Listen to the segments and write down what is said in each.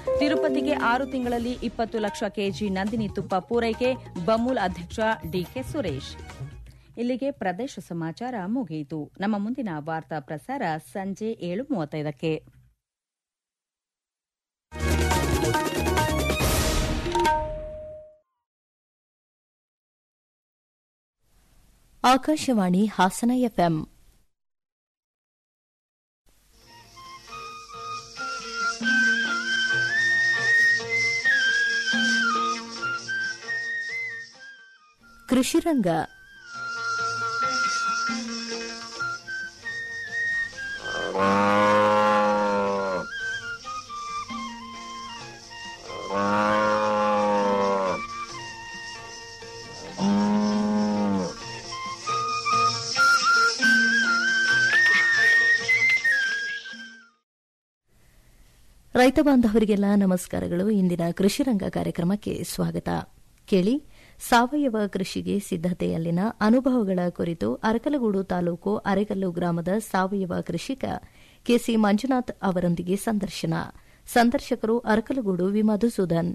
ತಿರುಪತಿಗೆ ಆರು ತಿಂಗಳಲ್ಲಿ ಇಪ್ಪತ್ತು ಲಕ್ಷ ಕೆಜಿ ನಂದಿನಿ ತುಪ್ಪ ಪೂರೈಕೆ ಬಮೂಲ್ ಅಧ್ಯಕ್ಷ ಡಿಕೆ ಸುರೇಶ್ ಇಲ್ಲಿಗೆ ಪ್ರದೇಶ ಸಮಾಚಾರ ಮುಗಿಯಿತು ನಮ್ಮ ಮುಂದಿನ ವಾರ್ತಾ ಪ್ರಸಾರ ಸಂಜೆ ಏಳು ಮೂವತ್ತೈದಕ್ಕೆ ಆಕಾಶವಾಣಿ ಹಾಸನ ಎಫ್ಎಂ ಕೃಷಿರಂಗ ರೈತ ಬಾಂಧವರಿಗೆಲ್ಲ ನಮಸ್ಕಾರಗಳು ಇಂದಿನ ಕೃಷಿರಂಗ ಕಾರ್ಯಕ್ರಮಕ್ಕೆ ಸ್ವಾಗತ ಕೇಳಿ ಸಾವಯವ ಕೃಷಿಗೆ ಸಿದ್ದತೆಯಲ್ಲಿನ ಅನುಭವಗಳ ಕುರಿತು ಅರಕಲಗೂಡು ತಾಲೂಕು ಅರೆಗಲ್ಲು ಗ್ರಾಮದ ಸಾವಯವ ಕೃಷಿಕ ಕೆಸಿ ಮಂಜುನಾಥ್ ಅವರೊಂದಿಗೆ ಸಂದರ್ಶನ ಸಂದರ್ಶಕರು ಅರಕಲಗೂಡು ವಿ ಮಧುಸೂದನ್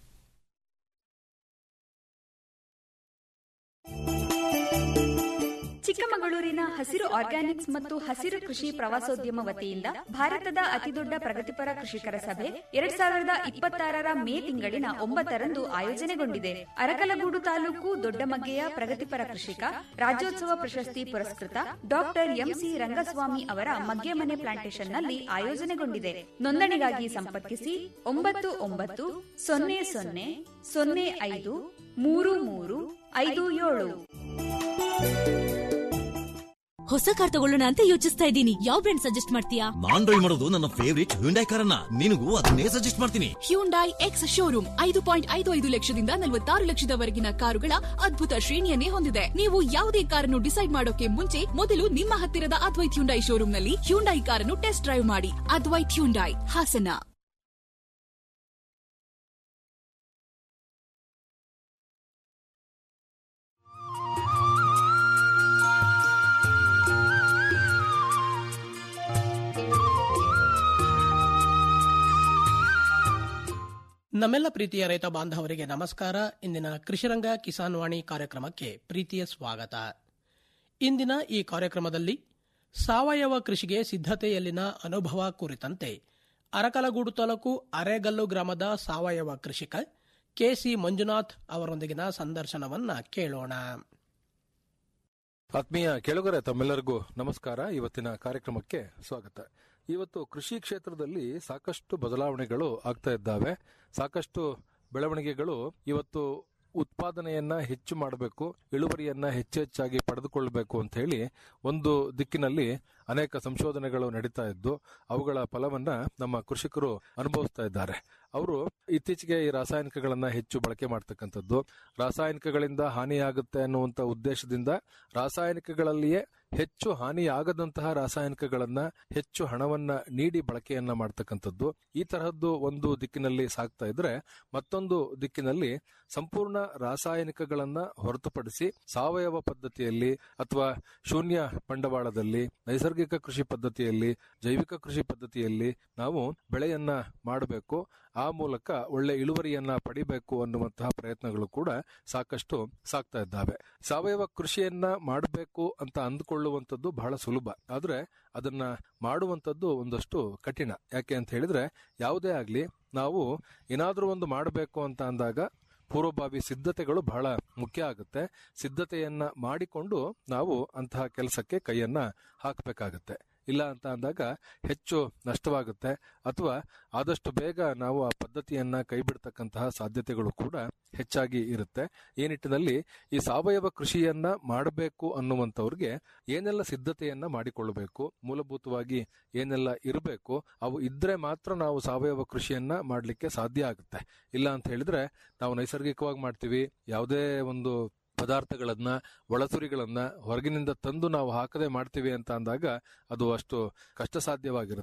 ಚಿಕ್ಕಮಗಳೂರಿನ ಹಸಿರು ಆರ್ಗ್ಯಾನಿಕ್ಸ್ ಮತ್ತು ಹಸಿರು ಕೃಷಿ ಪ್ರವಾಸೋದ್ಯಮ ವತಿಯಿಂದ ಭಾರತದ ಅತಿದೊಡ್ಡ ಪ್ರಗತಿಪರ ಕೃಷಿಕರ ಸಭೆ ಎರಡ್ ಸಾವಿರದ ಇಪ್ಪತ್ತಾರರ ಮೇ ತಿಂಗಳಿನ ಒಂಬತ್ತರಂದು ಆಯೋಜನೆಗೊಂಡಿದೆ ಅರಕಲಗೂಡು ತಾಲೂಕು ದೊಡ್ಡಮಗ್ಗೆಯ ಪ್ರಗತಿಪರ ಕೃಷಿಕ ರಾಜ್ಯೋತ್ಸವ ಪ್ರಶಸ್ತಿ ಪುರಸ್ಕೃತ ಡಾಕ್ಟರ್ ಎಂಸಿ ರಂಗಸ್ವಾಮಿ ಅವರ ಮಗ್ಗೆ ಮನೆ ಪ್ಲಾಂಟೇಶನ್ನಲ್ಲಿ ಆಯೋಜನೆಗೊಂಡಿದೆ ನೋಂದಣಿಗಾಗಿ ಸಂಪರ್ಕಿಸಿ ಒಂಬತ್ತು ಒಂಬತ್ತು ಸೊನ್ನೆ ಸೊನ್ನೆ ಸೊನ್ನೆ ಐದು ಮೂರು ಮೂರು ಐದು ಏಳು ಹೊಸ ಕಾರ್ ತಗೊಳ್ಳೋಣ ಅಂತ ಯೋಚಿಸ್ತಾ ಇದ್ದೀನಿ ಯಾವ ಬ್ರ್ಯಾಂಡ್ ಸಜೆಸ್ಟ್ ಮಾಡ್ತೀಯಾ ನಾನ್ ಡ್ರೈವ್ ಮಾಡೋದು ನನ್ನ ಫೇವರಿಟ್ ಹ್ಯುಂಡೈ ಕಾರನ್ನ ನಿನಗೂ ಅದನ್ನೇ ಸಜೆಸ್ಟ್ ಮಾಡ್ತೀನಿ ಹ್ಯೂಂಡೈ ಎಕ್ಸ್ ಶೋರೂಮ್ ಐದು ಪಾಯಿಂಟ್ ಐದು ಐದು ಲಕ್ಷದಿಂದ ನಲವತ್ತಾರು ಲಕ್ಷದವರೆಗಿನ ಕಾರುಗಳ ಅದ್ಭುತ ಶ್ರೇಣಿಯನ್ನೇ ಹೊಂದಿದೆ ನೀವು ಯಾವುದೇ ಕಾರನ್ನು ಡಿಸೈಡ್ ಮಾಡೋಕೆ ಮುಂಚೆ ಮೊದಲು ನಿಮ್ಮ ಹತ್ತಿರದ ಅದ್ವೈತ್ ಹ್ಯುಂಡೈ ಶೋರೂಮ್ನಲ್ಲಿ ಹ್ಯುಂಡೈ ಕಾರನ್ನು ಟೆಸ್ಟ್ ಡ್ರೈವ್ ಮಾಡಿ ಅದ್ವೈತ್ ಹ್ಯುಂಡೈ ಹಾಸನ ನಮ್ಮೆಲ್ಲ ಪ್ರೀತಿಯ ರೈತ ಬಾಂಧವರಿಗೆ ನಮಸ್ಕಾರ ಇಂದಿನ ಕೃಷಿರಂಗ ಕಿಸಾನ್ ವಾಣಿ ಕಾರ್ಯಕ್ರಮಕ್ಕೆ ಪ್ರೀತಿಯ ಸ್ವಾಗತ ಇಂದಿನ ಈ ಕಾರ್ಯಕ್ರಮದಲ್ಲಿ ಸಾವಯವ ಕೃಷಿಗೆ ಸಿದ್ಧತೆಯಲ್ಲಿನ ಅನುಭವ ಕುರಿತಂತೆ ಅರಕಲಗೂಡು ತಾಲೂಕು ಅರೆಗಲ್ಲು ಗ್ರಾಮದ ಸಾವಯವ ಕೃಷಿಕ ಕೆಸಿ ಮಂಜುನಾಥ್ ಅವರೊಂದಿಗಿನ ಸಂದರ್ಶನವನ್ನ ಕೇಳೋಣ ಆತ್ಮೀಯ ಕೆಳಗರೆ ತಮ್ಮೆಲ್ಲರಿಗೂ ನಮಸ್ಕಾರ ಇವತ್ತಿನ ಕಾರ್ಯಕ್ರಮಕ್ಕೆ ಸ್ವಾಗತ ಇವತ್ತು ಕೃಷಿ ಕ್ಷೇತ್ರದಲ್ಲಿ ಸಾಕಷ್ಟು ಬದಲಾವಣೆಗಳು ಆಗ್ತಾ ಇದ್ದಾವೆ ಸಾಕಷ್ಟು ಬೆಳವಣಿಗೆಗಳು ಇವತ್ತು ಉತ್ಪಾದನೆಯನ್ನ ಹೆಚ್ಚು ಮಾಡಬೇಕು ಇಳುವರಿಯನ್ನ ಹೆಚ್ಚೆಚ್ಚಾಗಿ ಪಡೆದುಕೊಳ್ಳಬೇಕು ಅಂತ ಹೇಳಿ ಒಂದು ದಿಕ್ಕಿನಲ್ಲಿ ಅನೇಕ ಸಂಶೋಧನೆಗಳು ನಡೀತಾ ಇದ್ದು ಅವುಗಳ ಫಲವನ್ನ ನಮ್ಮ ಕೃಷಿಕರು ಅನುಭವಿಸ್ತಾ ಇದ್ದಾರೆ ಅವರು ಇತ್ತೀಚೆಗೆ ಈ ರಾಸಾಯನಿಕಗಳನ್ನ ಹೆಚ್ಚು ಬಳಕೆ ಮಾಡ್ತಕ್ಕಂಥದ್ದು ರಾಸಾಯನಿಕಗಳಿಂದ ಹಾನಿಯಾಗುತ್ತೆ ಅನ್ನುವಂತ ಉದ್ದೇಶದಿಂದ ರಾಸಾಯನಿಕಗಳಲ್ಲಿಯೇ ಹೆಚ್ಚು ಹಾನಿಯಾಗದಂತಹ ರಾಸಾಯನಿಕಗಳನ್ನ ಹೆಚ್ಚು ಹಣವನ್ನ ನೀಡಿ ಬಳಕೆಯನ್ನ ಮಾಡ್ತಕ್ಕಂಥದ್ದು ಈ ತರಹದ್ದು ಒಂದು ದಿಕ್ಕಿನಲ್ಲಿ ಸಾಗ್ತಾ ಇದ್ರೆ ಮತ್ತೊಂದು ದಿಕ್ಕಿನಲ್ಲಿ ಸಂಪೂರ್ಣ ರಾಸಾಯನಿಕಗಳನ್ನ ಹೊರತುಪಡಿಸಿ ಸಾವಯವ ಪದ್ಧತಿಯಲ್ಲಿ ಅಥವಾ ಶೂನ್ಯ ಬಂಡವಾಳದಲ್ಲಿ ನೈಸರ್ಗಿಕ ಕೃಷಿ ಪದ್ಧತಿಯಲ್ಲಿ ಜೈವಿಕ ಕೃಷಿ ಪದ್ಧತಿಯಲ್ಲಿ ನಾವು ಬೆಳೆಯನ್ನ ಮಾಡಬೇಕು ಆ ಮೂಲಕ ಒಳ್ಳೆ ಇಳುವರಿಯನ್ನ ಪಡಿಬೇಕು ಅನ್ನುವಂತಹ ಪ್ರಯತ್ನಗಳು ಕೂಡ ಸಾಕಷ್ಟು ಸಾಗ್ತಾ ಇದ್ದಾವೆ ಸಾವಯವ ಕೃಷಿಯನ್ನ ಮಾಡಬೇಕು ಅಂತ ಅಂದುಕೊಳ್ಳುವಂಥದ್ದು ಬಹಳ ಸುಲಭ ಆದ್ರೆ ಅದನ್ನ ಮಾಡುವಂಥದ್ದು ಒಂದಷ್ಟು ಕಠಿಣ ಯಾಕೆ ಅಂತ ಹೇಳಿದ್ರೆ ಯಾವುದೇ ಆಗ್ಲಿ ನಾವು ಏನಾದ್ರೂ ಒಂದು ಮಾಡಬೇಕು ಅಂತ ಅಂದಾಗ ಪೂರ್ವಭಾವಿ ಸಿದ್ಧತೆಗಳು ಬಹಳ ಮುಖ್ಯ ಆಗುತ್ತೆ ಸಿದ್ಧತೆಯನ್ನ ಮಾಡಿಕೊಂಡು ನಾವು ಅಂತಹ ಕೆಲಸಕ್ಕೆ ಕೈಯನ್ನ ಹಾಕಬೇಕಾಗತ್ತೆ ಇಲ್ಲ ಅಂತ ಅಂದಾಗ ಹೆಚ್ಚು ನಷ್ಟವಾಗುತ್ತೆ ಅಥವಾ ಆದಷ್ಟು ಬೇಗ ನಾವು ಆ ಪದ್ಧತಿಯನ್ನ ಕೈ ಬಿಡ್ತಕ್ಕಂತಹ ಸಾಧ್ಯತೆಗಳು ಕೂಡ ಹೆಚ್ಚಾಗಿ ಇರುತ್ತೆ ಈ ನಿಟ್ಟಿನಲ್ಲಿ ಈ ಸಾವಯವ ಕೃಷಿಯನ್ನ ಮಾಡಬೇಕು ಅನ್ನುವಂಥವ್ರಿಗೆ ಏನೆಲ್ಲ ಸಿದ್ಧತೆಯನ್ನ ಮಾಡಿಕೊಳ್ಳಬೇಕು ಮೂಲಭೂತವಾಗಿ ಏನೆಲ್ಲ ಇರಬೇಕು ಅವು ಇದ್ರೆ ಮಾತ್ರ ನಾವು ಸಾವಯವ ಕೃಷಿಯನ್ನ ಮಾಡಲಿಕ್ಕೆ ಸಾಧ್ಯ ಆಗುತ್ತೆ ಇಲ್ಲ ಅಂತ ಹೇಳಿದ್ರೆ ನಾವು ನೈಸರ್ಗಿಕವಾಗಿ ಮಾಡ್ತೀವಿ ಯಾವುದೇ ಒಂದು ಪದಾರ್ಥಗಳನ್ನ ಒಳಸುರಿಗಳನ್ನ ಹೊರಗಿನಿಂದ ತಂದು ನಾವು ಹಾಕದೆ ಮಾಡ್ತೀವಿ ಅಂತ ಅಂದಾಗ ಅದು ಅಷ್ಟು ಕಷ್ಟ ಸಾಧ್ಯವಾಗಿರುತ್ತೆ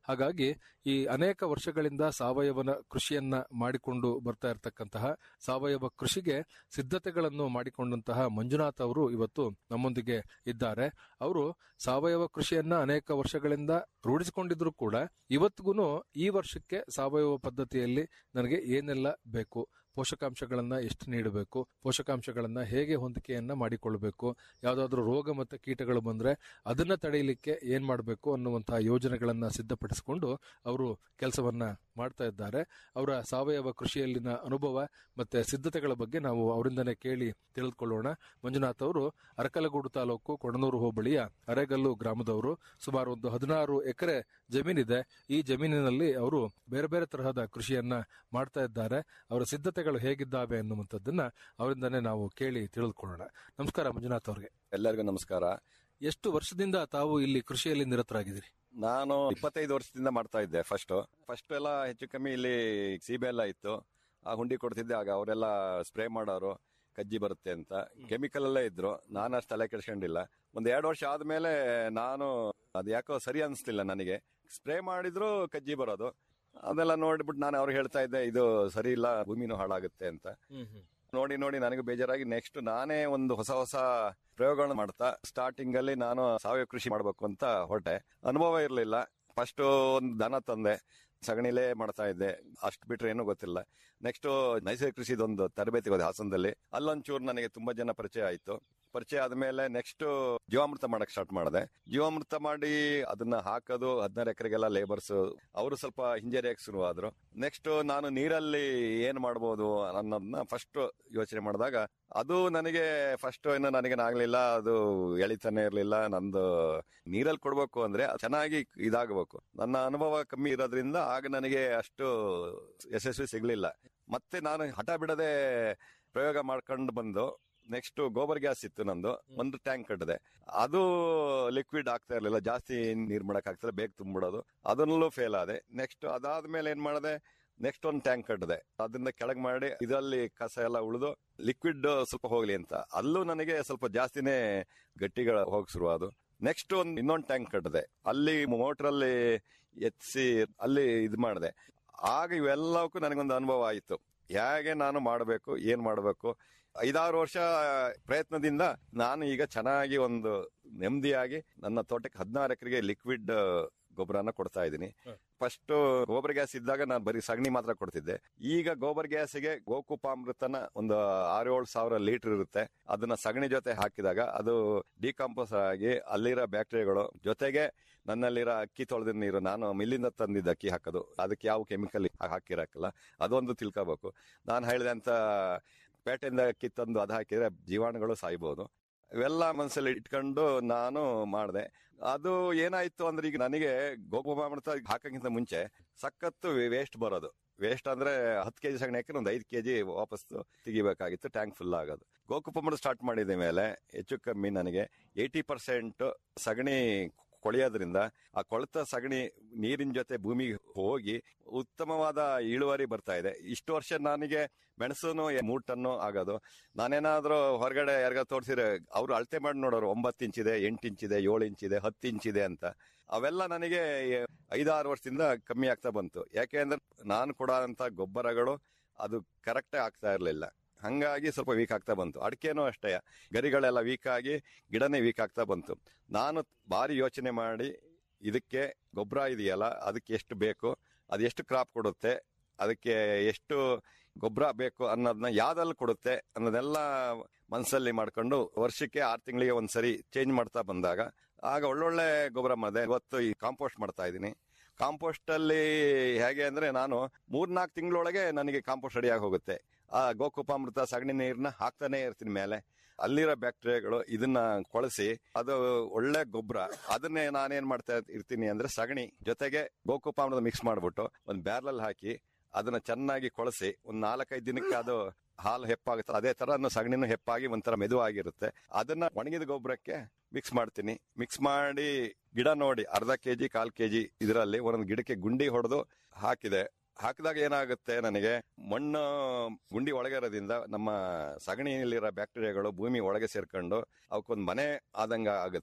ಹಾಗಾಗಿ ಈ ಅನೇಕ ವರ್ಷಗಳಿಂದ ಸಾವಯವನ ಕೃಷಿಯನ್ನ ಮಾಡಿಕೊಂಡು ಬರ್ತಾ ಇರತಕ್ಕಂತಹ ಸಾವಯವ ಕೃಷಿಗೆ ಸಿದ್ಧತೆಗಳನ್ನು ಮಾಡಿಕೊಂಡಂತಹ ಮಂಜುನಾಥ್ ಅವರು ಇವತ್ತು ನಮ್ಮೊಂದಿಗೆ ಇದ್ದಾರೆ ಅವರು ಸಾವಯವ ಕೃಷಿಯನ್ನ ಅನೇಕ ವರ್ಷಗಳಿಂದ ರೂಢಿಸಿಕೊಂಡಿದ್ರು ಕೂಡ ಇವತ್ತಿಗೂ ಈ ವರ್ಷಕ್ಕೆ ಸಾವಯವ ಪದ್ಧತಿಯಲ್ಲಿ ನನಗೆ ಏನೆಲ್ಲ ಬೇಕು ಪೋಷಕಾಂಶಗಳನ್ನ ಎಷ್ಟು ನೀಡಬೇಕು ಪೋಷಕಾಂಶಗಳನ್ನ ಹೇಗೆ ಹೊಂದಿಕೆಯನ್ನ ಮಾಡಿಕೊಳ್ಳಬೇಕು ಯಾವುದಾದ್ರೂ ರೋಗ ಮತ್ತು ಕೀಟಗಳು ಬಂದ್ರೆ ಅದನ್ನ ತಡೆಯಲಿಕ್ಕೆ ಏನ್ ಮಾಡಬೇಕು ಅನ್ನುವಂತಹ ಯೋಜನೆಗಳನ್ನ ಸಿದ್ಧಪಡಿಸಿಕೊಂಡು ಅವರು ಕೆಲಸವನ್ನ ಮಾಡ್ತಾ ಇದ್ದಾರೆ ಅವರ ಸಾವಯವ ಕೃಷಿಯಲ್ಲಿನ ಅನುಭವ ಮತ್ತೆ ಸಿದ್ಧತೆಗಳ ಬಗ್ಗೆ ನಾವು ಅವರಿಂದನೇ ಕೇಳಿ ತಿಳಿದುಕೊಳ್ಳೋಣ ಮಂಜುನಾಥ್ ಅವರು ಅರಕಲಗೂಡು ತಾಲೂಕು ಕೊಣನೂರು ಹೋಬಳಿಯ ಅರೆಗಲ್ಲು ಗ್ರಾಮದವರು ಸುಮಾರು ಒಂದು ಹದಿನಾರು ಎಕರೆ ಜಮೀನಿದೆ ಈ ಜಮೀನಿನಲ್ಲಿ ಅವರು ಬೇರೆ ಬೇರೆ ತರಹದ ಕೃಷಿಯನ್ನ ಮಾಡ್ತಾ ಇದ್ದಾರೆ ಅವರ ಸಿದ್ಧತೆಗಳು ಹೇಗಿದ್ದಾವೆ ಅನ್ನುವಂಥದ್ದನ್ನ ಅವರಿಂದನೇ ನಾವು ಕೇಳಿ ತಿಳಿದುಕೊಳ್ಳೋಣ ನಮಸ್ಕಾರ ಮಂಜುನಾಥ್ ಅವ್ರಿಗೆ ಎಲ್ಲರಿಗೂ ನಮಸ್ಕಾರ ಎಷ್ಟು ವರ್ಷದಿಂದ ತಾವು ಇಲ್ಲಿ ಕೃಷಿಯಲ್ಲಿ ನಿರತರಾಗಿದ್ದೀರಿ ನಾನು ಇಪ್ಪತ್ತೈದು ವರ್ಷದಿಂದ ಮಾಡ್ತಾ ಇದ್ದೆ ಫಸ್ಟ್ ಫಸ್ಟ್ ಎಲ್ಲ ಹೆಚ್ಚು ಕಮ್ಮಿ ಇಲ್ಲಿ ಸೀಬೆ ಎಲ್ಲ ಇತ್ತು ಆ ಹುಂಡಿ ಕೊಡ್ತಿದ್ದೆ ಆಗ ಅವರೆಲ್ಲ ಸ್ಪ್ರೇ ಮಾಡೋರು ಕಜ್ಜಿ ಬರುತ್ತೆ ಅಂತ ಕೆಮಿಕಲ್ ಅಲ್ಲೇ ಇದ್ರು ನಾನು ಅಷ್ಟು ತಲೆ ಕೆಡ್ಸ್ಕೊಂಡಿಲ್ಲ ಒಂದ್ ಎರಡು ವರ್ಷ ಆದ್ಮೇಲೆ ನಾನು ಅದು ಯಾಕೋ ಸರಿ ಅನಿಸ್ತಿಲ್ಲ ನನಗೆ ಸ್ಪ್ರೇ ಮಾಡಿದ್ರು ಕಜ್ಜಿ ಬರೋದು ಅದೆಲ್ಲ ನೋಡ್ಬಿಟ್ಟು ನಾನು ಅವ್ರಿಗೆ ಹೇಳ್ತಾ ಇದ್ದೆ ಇದು ಸರಿ ಇಲ್ಲ ಭೂಮಿನೂ ಹಾಳಾಗುತ್ತೆ ಅಂತ ನೋಡಿ ನೋಡಿ ನನಗೆ ಬೇಜಾರಾಗಿ ನೆಕ್ಸ್ಟ್ ನಾನೇ ಒಂದು ಹೊಸ ಹೊಸ ಪ್ರಯೋಗಗಳನ್ನು ಮಾಡ್ತಾ ಸ್ಟಾರ್ಟಿಂಗ್ ಅಲ್ಲಿ ನಾನು ಸಾವಯವ ಕೃಷಿ ಮಾಡಬೇಕು ಅಂತ ಹೊರಟೆ ಅನುಭವ ಇರಲಿಲ್ಲ ಫಸ್ಟ್ ಒಂದು ದನ ತಂದೆ ಸಗಣಿಲೇ ಮಾಡ್ತಾ ಇದ್ದೆ ಅಷ್ಟು ಬಿಟ್ರೆ ಏನೂ ಗೊತ್ತಿಲ್ಲ ನೆಕ್ಸ್ಟ್ ನೈಸರ್ಗಿಕ ಕೃಷಿದೊಂದು ತರಬೇತಿ ಹೋದೆ ಹಾಸನದಲ್ಲಿ ಅಲ್ಲೊಂಚೂರು ನನಗೆ ತುಂಬಾ ಜನ ಪರಿಚಯ ಆಯ್ತು ಪರಿಚಯ ಆದ್ಮೇಲೆ ನೆಕ್ಸ್ಟ್ ಜೀವಾಮೃತ ಮಾಡಕ್ ಸ್ಟಾರ್ಟ್ ಮಾಡಿದೆ ಜೀವಾಮೃತ ಮಾಡಿ ಅದನ್ನ ಹಾಕೋದು ಹದಿನಾರು ಎಕರೆಗೆಲ್ಲ ಲೇಬರ್ಸ್ ಅವರು ಸ್ವಲ್ಪ ಹಿಂಜರಿಯಕ್ಕೆ ಶುರುವಾದ್ರು ನೆಕ್ಸ್ಟ್ ನಾನು ನೀರಲ್ಲಿ ಏನ್ ಮಾಡ್ಬೋದು ಅನ್ನೋದನ್ನ ಫಸ್ಟ್ ಯೋಚನೆ ಮಾಡಿದಾಗ ಅದು ನನಗೆ ಫಸ್ಟ್ ಏನು ನನಗೇನಾಗ್ಲಿಲ್ಲ ಅದು ಎಳಿತಾನೆ ಇರ್ಲಿಲ್ಲ ನಂದು ನೀರಲ್ಲಿ ಕೊಡ್ಬೇಕು ಅಂದ್ರೆ ಚೆನ್ನಾಗಿ ಇದಾಗಬೇಕು ನನ್ನ ಅನುಭವ ಕಮ್ಮಿ ಇರೋದ್ರಿಂದ ಆಗ ನನಗೆ ಅಷ್ಟು ಯಶಸ್ವಿ ಸಿಗ್ಲಿಲ್ಲ ಮತ್ತೆ ನಾನು ಹಠ ಬಿಡದೆ ಪ್ರಯೋಗ ಮಾಡ್ಕೊಂಡು ಬಂದು ನೆಕ್ಸ್ಟ್ ಗೋಬರ್ ಗ್ಯಾಸ್ ಇತ್ತು ನಂದು ಒಂದು ಟ್ಯಾಂಕ್ ಕಟ್ಟಿದೆ ಅದು ಲಿಕ್ವಿಡ್ ಆಗ್ತಾ ಇರ್ಲಿಲ್ಲ ಜಾಸ್ತಿ ನೀರ್ ಮಾಡಕ್ ಆಗ್ತಿಲ್ಲ ಬೇಗ ತುಂಬಿಡೋದು ಅದನ್ನಲ್ಲೂ ಫೇಲ್ ಆದೆ ನೆಕ್ಸ್ಟ್ ಅದಾದ್ಮೇಲೆ ಏನ್ ಮಾಡಿದೆ ನೆಕ್ಸ್ಟ್ ಒಂದು ಟ್ಯಾಂಕ್ ಕಟ್ಟಿದೆ ಅದನ್ನ ಕೆಳಗ್ ಮಾಡಿ ಇದರಲ್ಲಿ ಕಸ ಎಲ್ಲ ಉಳಿದು ಲಿಕ್ವಿಡ್ ಸ್ವಲ್ಪ ಹೋಗ್ಲಿ ಅಂತ ಅಲ್ಲೂ ನನಗೆ ಸ್ವಲ್ಪ ಜಾಸ್ತಿನೇ ಗಟ್ಟಿಗಳ ಹೋಗ್ ಶುರುವಾದು ನೆಕ್ಸ್ಟ್ ಒಂದು ಇನ್ನೊಂದು ಟ್ಯಾಂಕ್ ಕಟ್ಟಿದೆ ಅಲ್ಲಿ ಮೋಟರ್ ಅಲ್ಲಿ ಎತ್ಸಿ ಅಲ್ಲಿ ಇದು ಮಾಡಿದೆ ಆಗ ಇವೆಲ್ಲಕ್ಕೂ ನನಗೊಂದು ಅನುಭವ ಆಯಿತು ಹೇಗೆ ನಾನು ಮಾಡಬೇಕು ಏನ್ ಮಾಡಬೇಕು ಐದಾರು ವರ್ಷ ಪ್ರಯತ್ನದಿಂದ ನಾನು ಈಗ ಚೆನ್ನಾಗಿ ಒಂದು ನೆಮ್ಮದಿಯಾಗಿ ನನ್ನ ತೋಟಕ್ಕೆ ಹದಿನಾರು ಎಕರೆಗೆ ಲಿಕ್ವಿಡ್ ಗೊಬ್ಬರನ ಕೊಡ್ತಾ ಇದ್ದೀನಿ ಫಸ್ಟ್ ಗೋಬರ್ ಗ್ಯಾಸ್ ಇದ್ದಾಗ ನಾನು ಬರೀ ಸಗಣಿ ಮಾತ್ರ ಕೊಡ್ತಿದ್ದೆ ಈಗ ಗೋಬರ್ ಗ್ಯಾಸ್ಗೆ ಗೋಕುಪಾಮೃತನ ಒಂದು ಆರು ಏಳು ಸಾವಿರ ಲೀಟರ್ ಇರುತ್ತೆ ಅದನ್ನ ಸಗಣಿ ಜೊತೆ ಹಾಕಿದಾಗ ಅದು ಡಿಕಂಪೋಸ್ ಆಗಿ ಅಲ್ಲಿರೋ ಬ್ಯಾಕ್ಟೀರಿಯಾಗಳು ಜೊತೆಗೆ ನನ್ನಲ್ಲಿರೋ ಅಕ್ಕಿ ತೊಳೆದ ನೀರು ನಾನು ಮಿಲ್ಲಿಂದ ತಂದಿದ್ದ ಅಕ್ಕಿ ಹಾಕೋದು ಅದಕ್ಕೆ ಯಾವ ಕೆಮಿಕಲ್ ಹಾಕಿರಕ್ಕಲ್ಲ ಅದೊಂದು ತಿಳ್ಕೋಬೇಕು ನಾನು ಹೇಳಿದಂತ ಪೇಟೆಯಿಂದ ಅಕ್ಕಿ ತಂದು ಅದು ಹಾಕಿದ್ರೆ ಜೀವಾಣುಗಳು ಸಾಯ್ಬೋದು ಇವೆಲ್ಲ ಮನಸ್ಸಲ್ಲಿ ಇಟ್ಕೊಂಡು ನಾನು ಮಾಡಿದೆ ಅದು ಏನಾಯ್ತು ಅಂದ್ರೆ ಈಗ ನನಗೆ ಗೋಪಾಮೃತ ಹಾಕಕ್ಕಿಂತ ಮುಂಚೆ ಸಖತ್ತು ವೇಸ್ಟ್ ಬರೋದು ವೇಸ್ಟ್ ಅಂದ್ರೆ ಹತ್ತು ಕೆಜಿ ಸಗಣಿ ಹಾಕಿ ಒಂದು ಐದು ಕೆಜಿ ವಾಪಸ್ ತೆಗಿಬೇಕಾಗಿತ್ತು ಟ್ಯಾಂಕ್ ಫುಲ್ ಆಗೋದು ಗೋಕುಪಮೃತ ಸ್ಟಾರ್ಟ್ ಮಾಡಿದ ಮೇಲೆ ಹೆಚ್ಚು ಕಮ್ಮಿ ನನಗೆ ಏಯ್ಟಿ ಪರ್ಸೆಂಟ್ ಸಗಣಿ ಕೊಳೆಯೋದ್ರಿಂದ ಆ ಕೊಳೆತ ಸಗಣಿ ನೀರಿನ ಜೊತೆ ಭೂಮಿಗೆ ಹೋಗಿ ಉತ್ತಮವಾದ ಇಳುವರಿ ಬರ್ತಾ ಇದೆ ಇಷ್ಟು ವರ್ಷ ನನಗೆ ಮೆಣಸುನು ಮೂರ್ ಟನ್ನು ಆಗೋದು ನಾನೇನಾದ್ರೂ ಹೊರಗಡೆ ಯಾರಿಗ ತೋರಿಸಿದ್ರೆ ಅವ್ರು ಅಳತೆ ಮಾಡಿ ನೋಡೋರು ಒಂಬತ್ತು ಇಂಚಿದೆ ಎಂಟು ಇಂಚಿದೆ ಏಳು ಇಂಚಿದೆ ಹತ್ತು ಇಂಚಿದೆ ಅಂತ ಅವೆಲ್ಲ ನನಗೆ ಐದಾರು ವರ್ಷದಿಂದ ಕಮ್ಮಿ ಆಗ್ತಾ ಬಂತು ಯಾಕೆ ಅಂದ್ರೆ ನಾನು ಕೊಡೋಂಥ ಗೊಬ್ಬರಗಳು ಅದು ಕರೆಕ್ಟೇ ಆಗ್ತಾ ಇರಲಿಲ್ಲ ಹಂಗಾಗಿ ಸ್ವಲ್ಪ ವೀಕ್ ಆಗ್ತಾ ಬಂತು ಅಡಿಕೆನೂ ಅಷ್ಟೇ ಗರಿಗಳೆಲ್ಲ ವೀಕ್ ಆಗಿ ಗಿಡನೇ ವೀಕ್ ಆಗ್ತಾ ಬಂತು ನಾನು ಭಾರಿ ಯೋಚನೆ ಮಾಡಿ ಇದಕ್ಕೆ ಗೊಬ್ಬರ ಇದೆಯಲ್ಲ ಅದಕ್ಕೆ ಎಷ್ಟು ಬೇಕು ಅದು ಎಷ್ಟು ಕ್ರಾಪ್ ಕೊಡುತ್ತೆ ಅದಕ್ಕೆ ಎಷ್ಟು ಗೊಬ್ಬರ ಬೇಕು ಅನ್ನೋದನ್ನ ಯಾವ್ದಲ್ಲಿ ಕೊಡುತ್ತೆ ಅನ್ನೋದೆಲ್ಲ ಮನಸ್ಸಲ್ಲಿ ಮಾಡ್ಕೊಂಡು ವರ್ಷಕ್ಕೆ ಆರು ತಿಂಗಳಿಗೆ ಒಂದ್ಸರಿ ಚೇಂಜ್ ಮಾಡ್ತಾ ಬಂದಾಗ ಆಗ ಒಳ್ಳೊಳ್ಳೆ ಗೊಬ್ಬರ ಮಾಡಿದೆ ಇವತ್ತು ಈ ಕಾಂಪೋಸ್ಟ್ ಮಾಡ್ತಾ ಇದ್ದೀನಿ ಕಾಂಪೋಸ್ಟ್ ಅಲ್ಲಿ ಹೇಗೆ ಅಂದ್ರೆ ನಾನು ಮೂರ್ನಾಲ್ಕು ತಿಂಗಳೊಳಗೆ ನನಗೆ ಕಾಂಪೋಸ್ಟ್ ರೆಡಿಯಾಗಿ ಹೋಗುತ್ತೆ ಆ ಗೋಕುಪಾಮೃತ ಸಗಣಿ ನೀರನ್ನ ಹಾಕ್ತಾನೆ ಇರ್ತೀನಿ ಮೇಲೆ ಅಲ್ಲಿರೋ ಬ್ಯಾಕ್ಟೀರಿಯಾಗಳು ಇದನ್ನ ಕೊಳಸಿ ಅದು ಒಳ್ಳೆ ಗೊಬ್ಬರ ಅದನ್ನೇ ನಾನೇನ್ ಮಾಡ್ತಾ ಇರ್ತೀನಿ ಅಂದ್ರೆ ಸಗಣಿ ಜೊತೆಗೆ ಗೋಕುಪಾಮೃತ ಮಿಕ್ಸ್ ಮಾಡ್ಬಿಟ್ಟು ಒಂದ್ ಬ್ಯಾರ್ಲಲ್ ಹಾಕಿ ಅದನ್ನ ಚೆನ್ನಾಗಿ ಕೊಳಸಿ ಒಂದ್ ನಾಲ್ಕೈದು ದಿನಕ್ಕೆ ಅದು ಹಾಲು ಹೆಪ್ಪಾಗುತ್ತೆ ಅದೇ ತರ ಸಗಣಿನೂ ಹೆಪ್ಪಾಗಿ ಒಂಥರ ಮೆದುವಾಗಿರುತ್ತೆ ಅದನ್ನ ಒಣಗಿದ ಗೊಬ್ಬರಕ್ಕೆ ಮಿಕ್ಸ್ ಮಾಡ್ತೀನಿ ಮಿಕ್ಸ್ ಮಾಡಿ ಗಿಡ ನೋಡಿ ಅರ್ಧ ಕೆಜಿ ಕಾಲ್ ಕೆಜಿ ಇದರಲ್ಲಿ ಒಂದೊಂದು ಗಿಡಕ್ಕೆ ಗುಂಡಿ ಹೊಡೆದು ಹಾಕಿದೆ ಹಾಕಿದಾಗ ಏನಾಗುತ್ತೆ ನನಗೆ ಮಣ್ಣು ಗುಂಡಿ ಒಳಗೆ ಇರೋದ್ರಿಂದ ನಮ್ಮ ಸಗಣಿಯಲ್ಲಿರೋ ಬ್ಯಾಕ್ಟೀರಿಯಾಗಳು ಭೂಮಿ ಒಳಗೆ ಸೇರ್ಕೊಂಡು ಅವಕ್ಕೊಂದು ಮನೆ ಆದಂಗ ಆಗುತ್ತೆ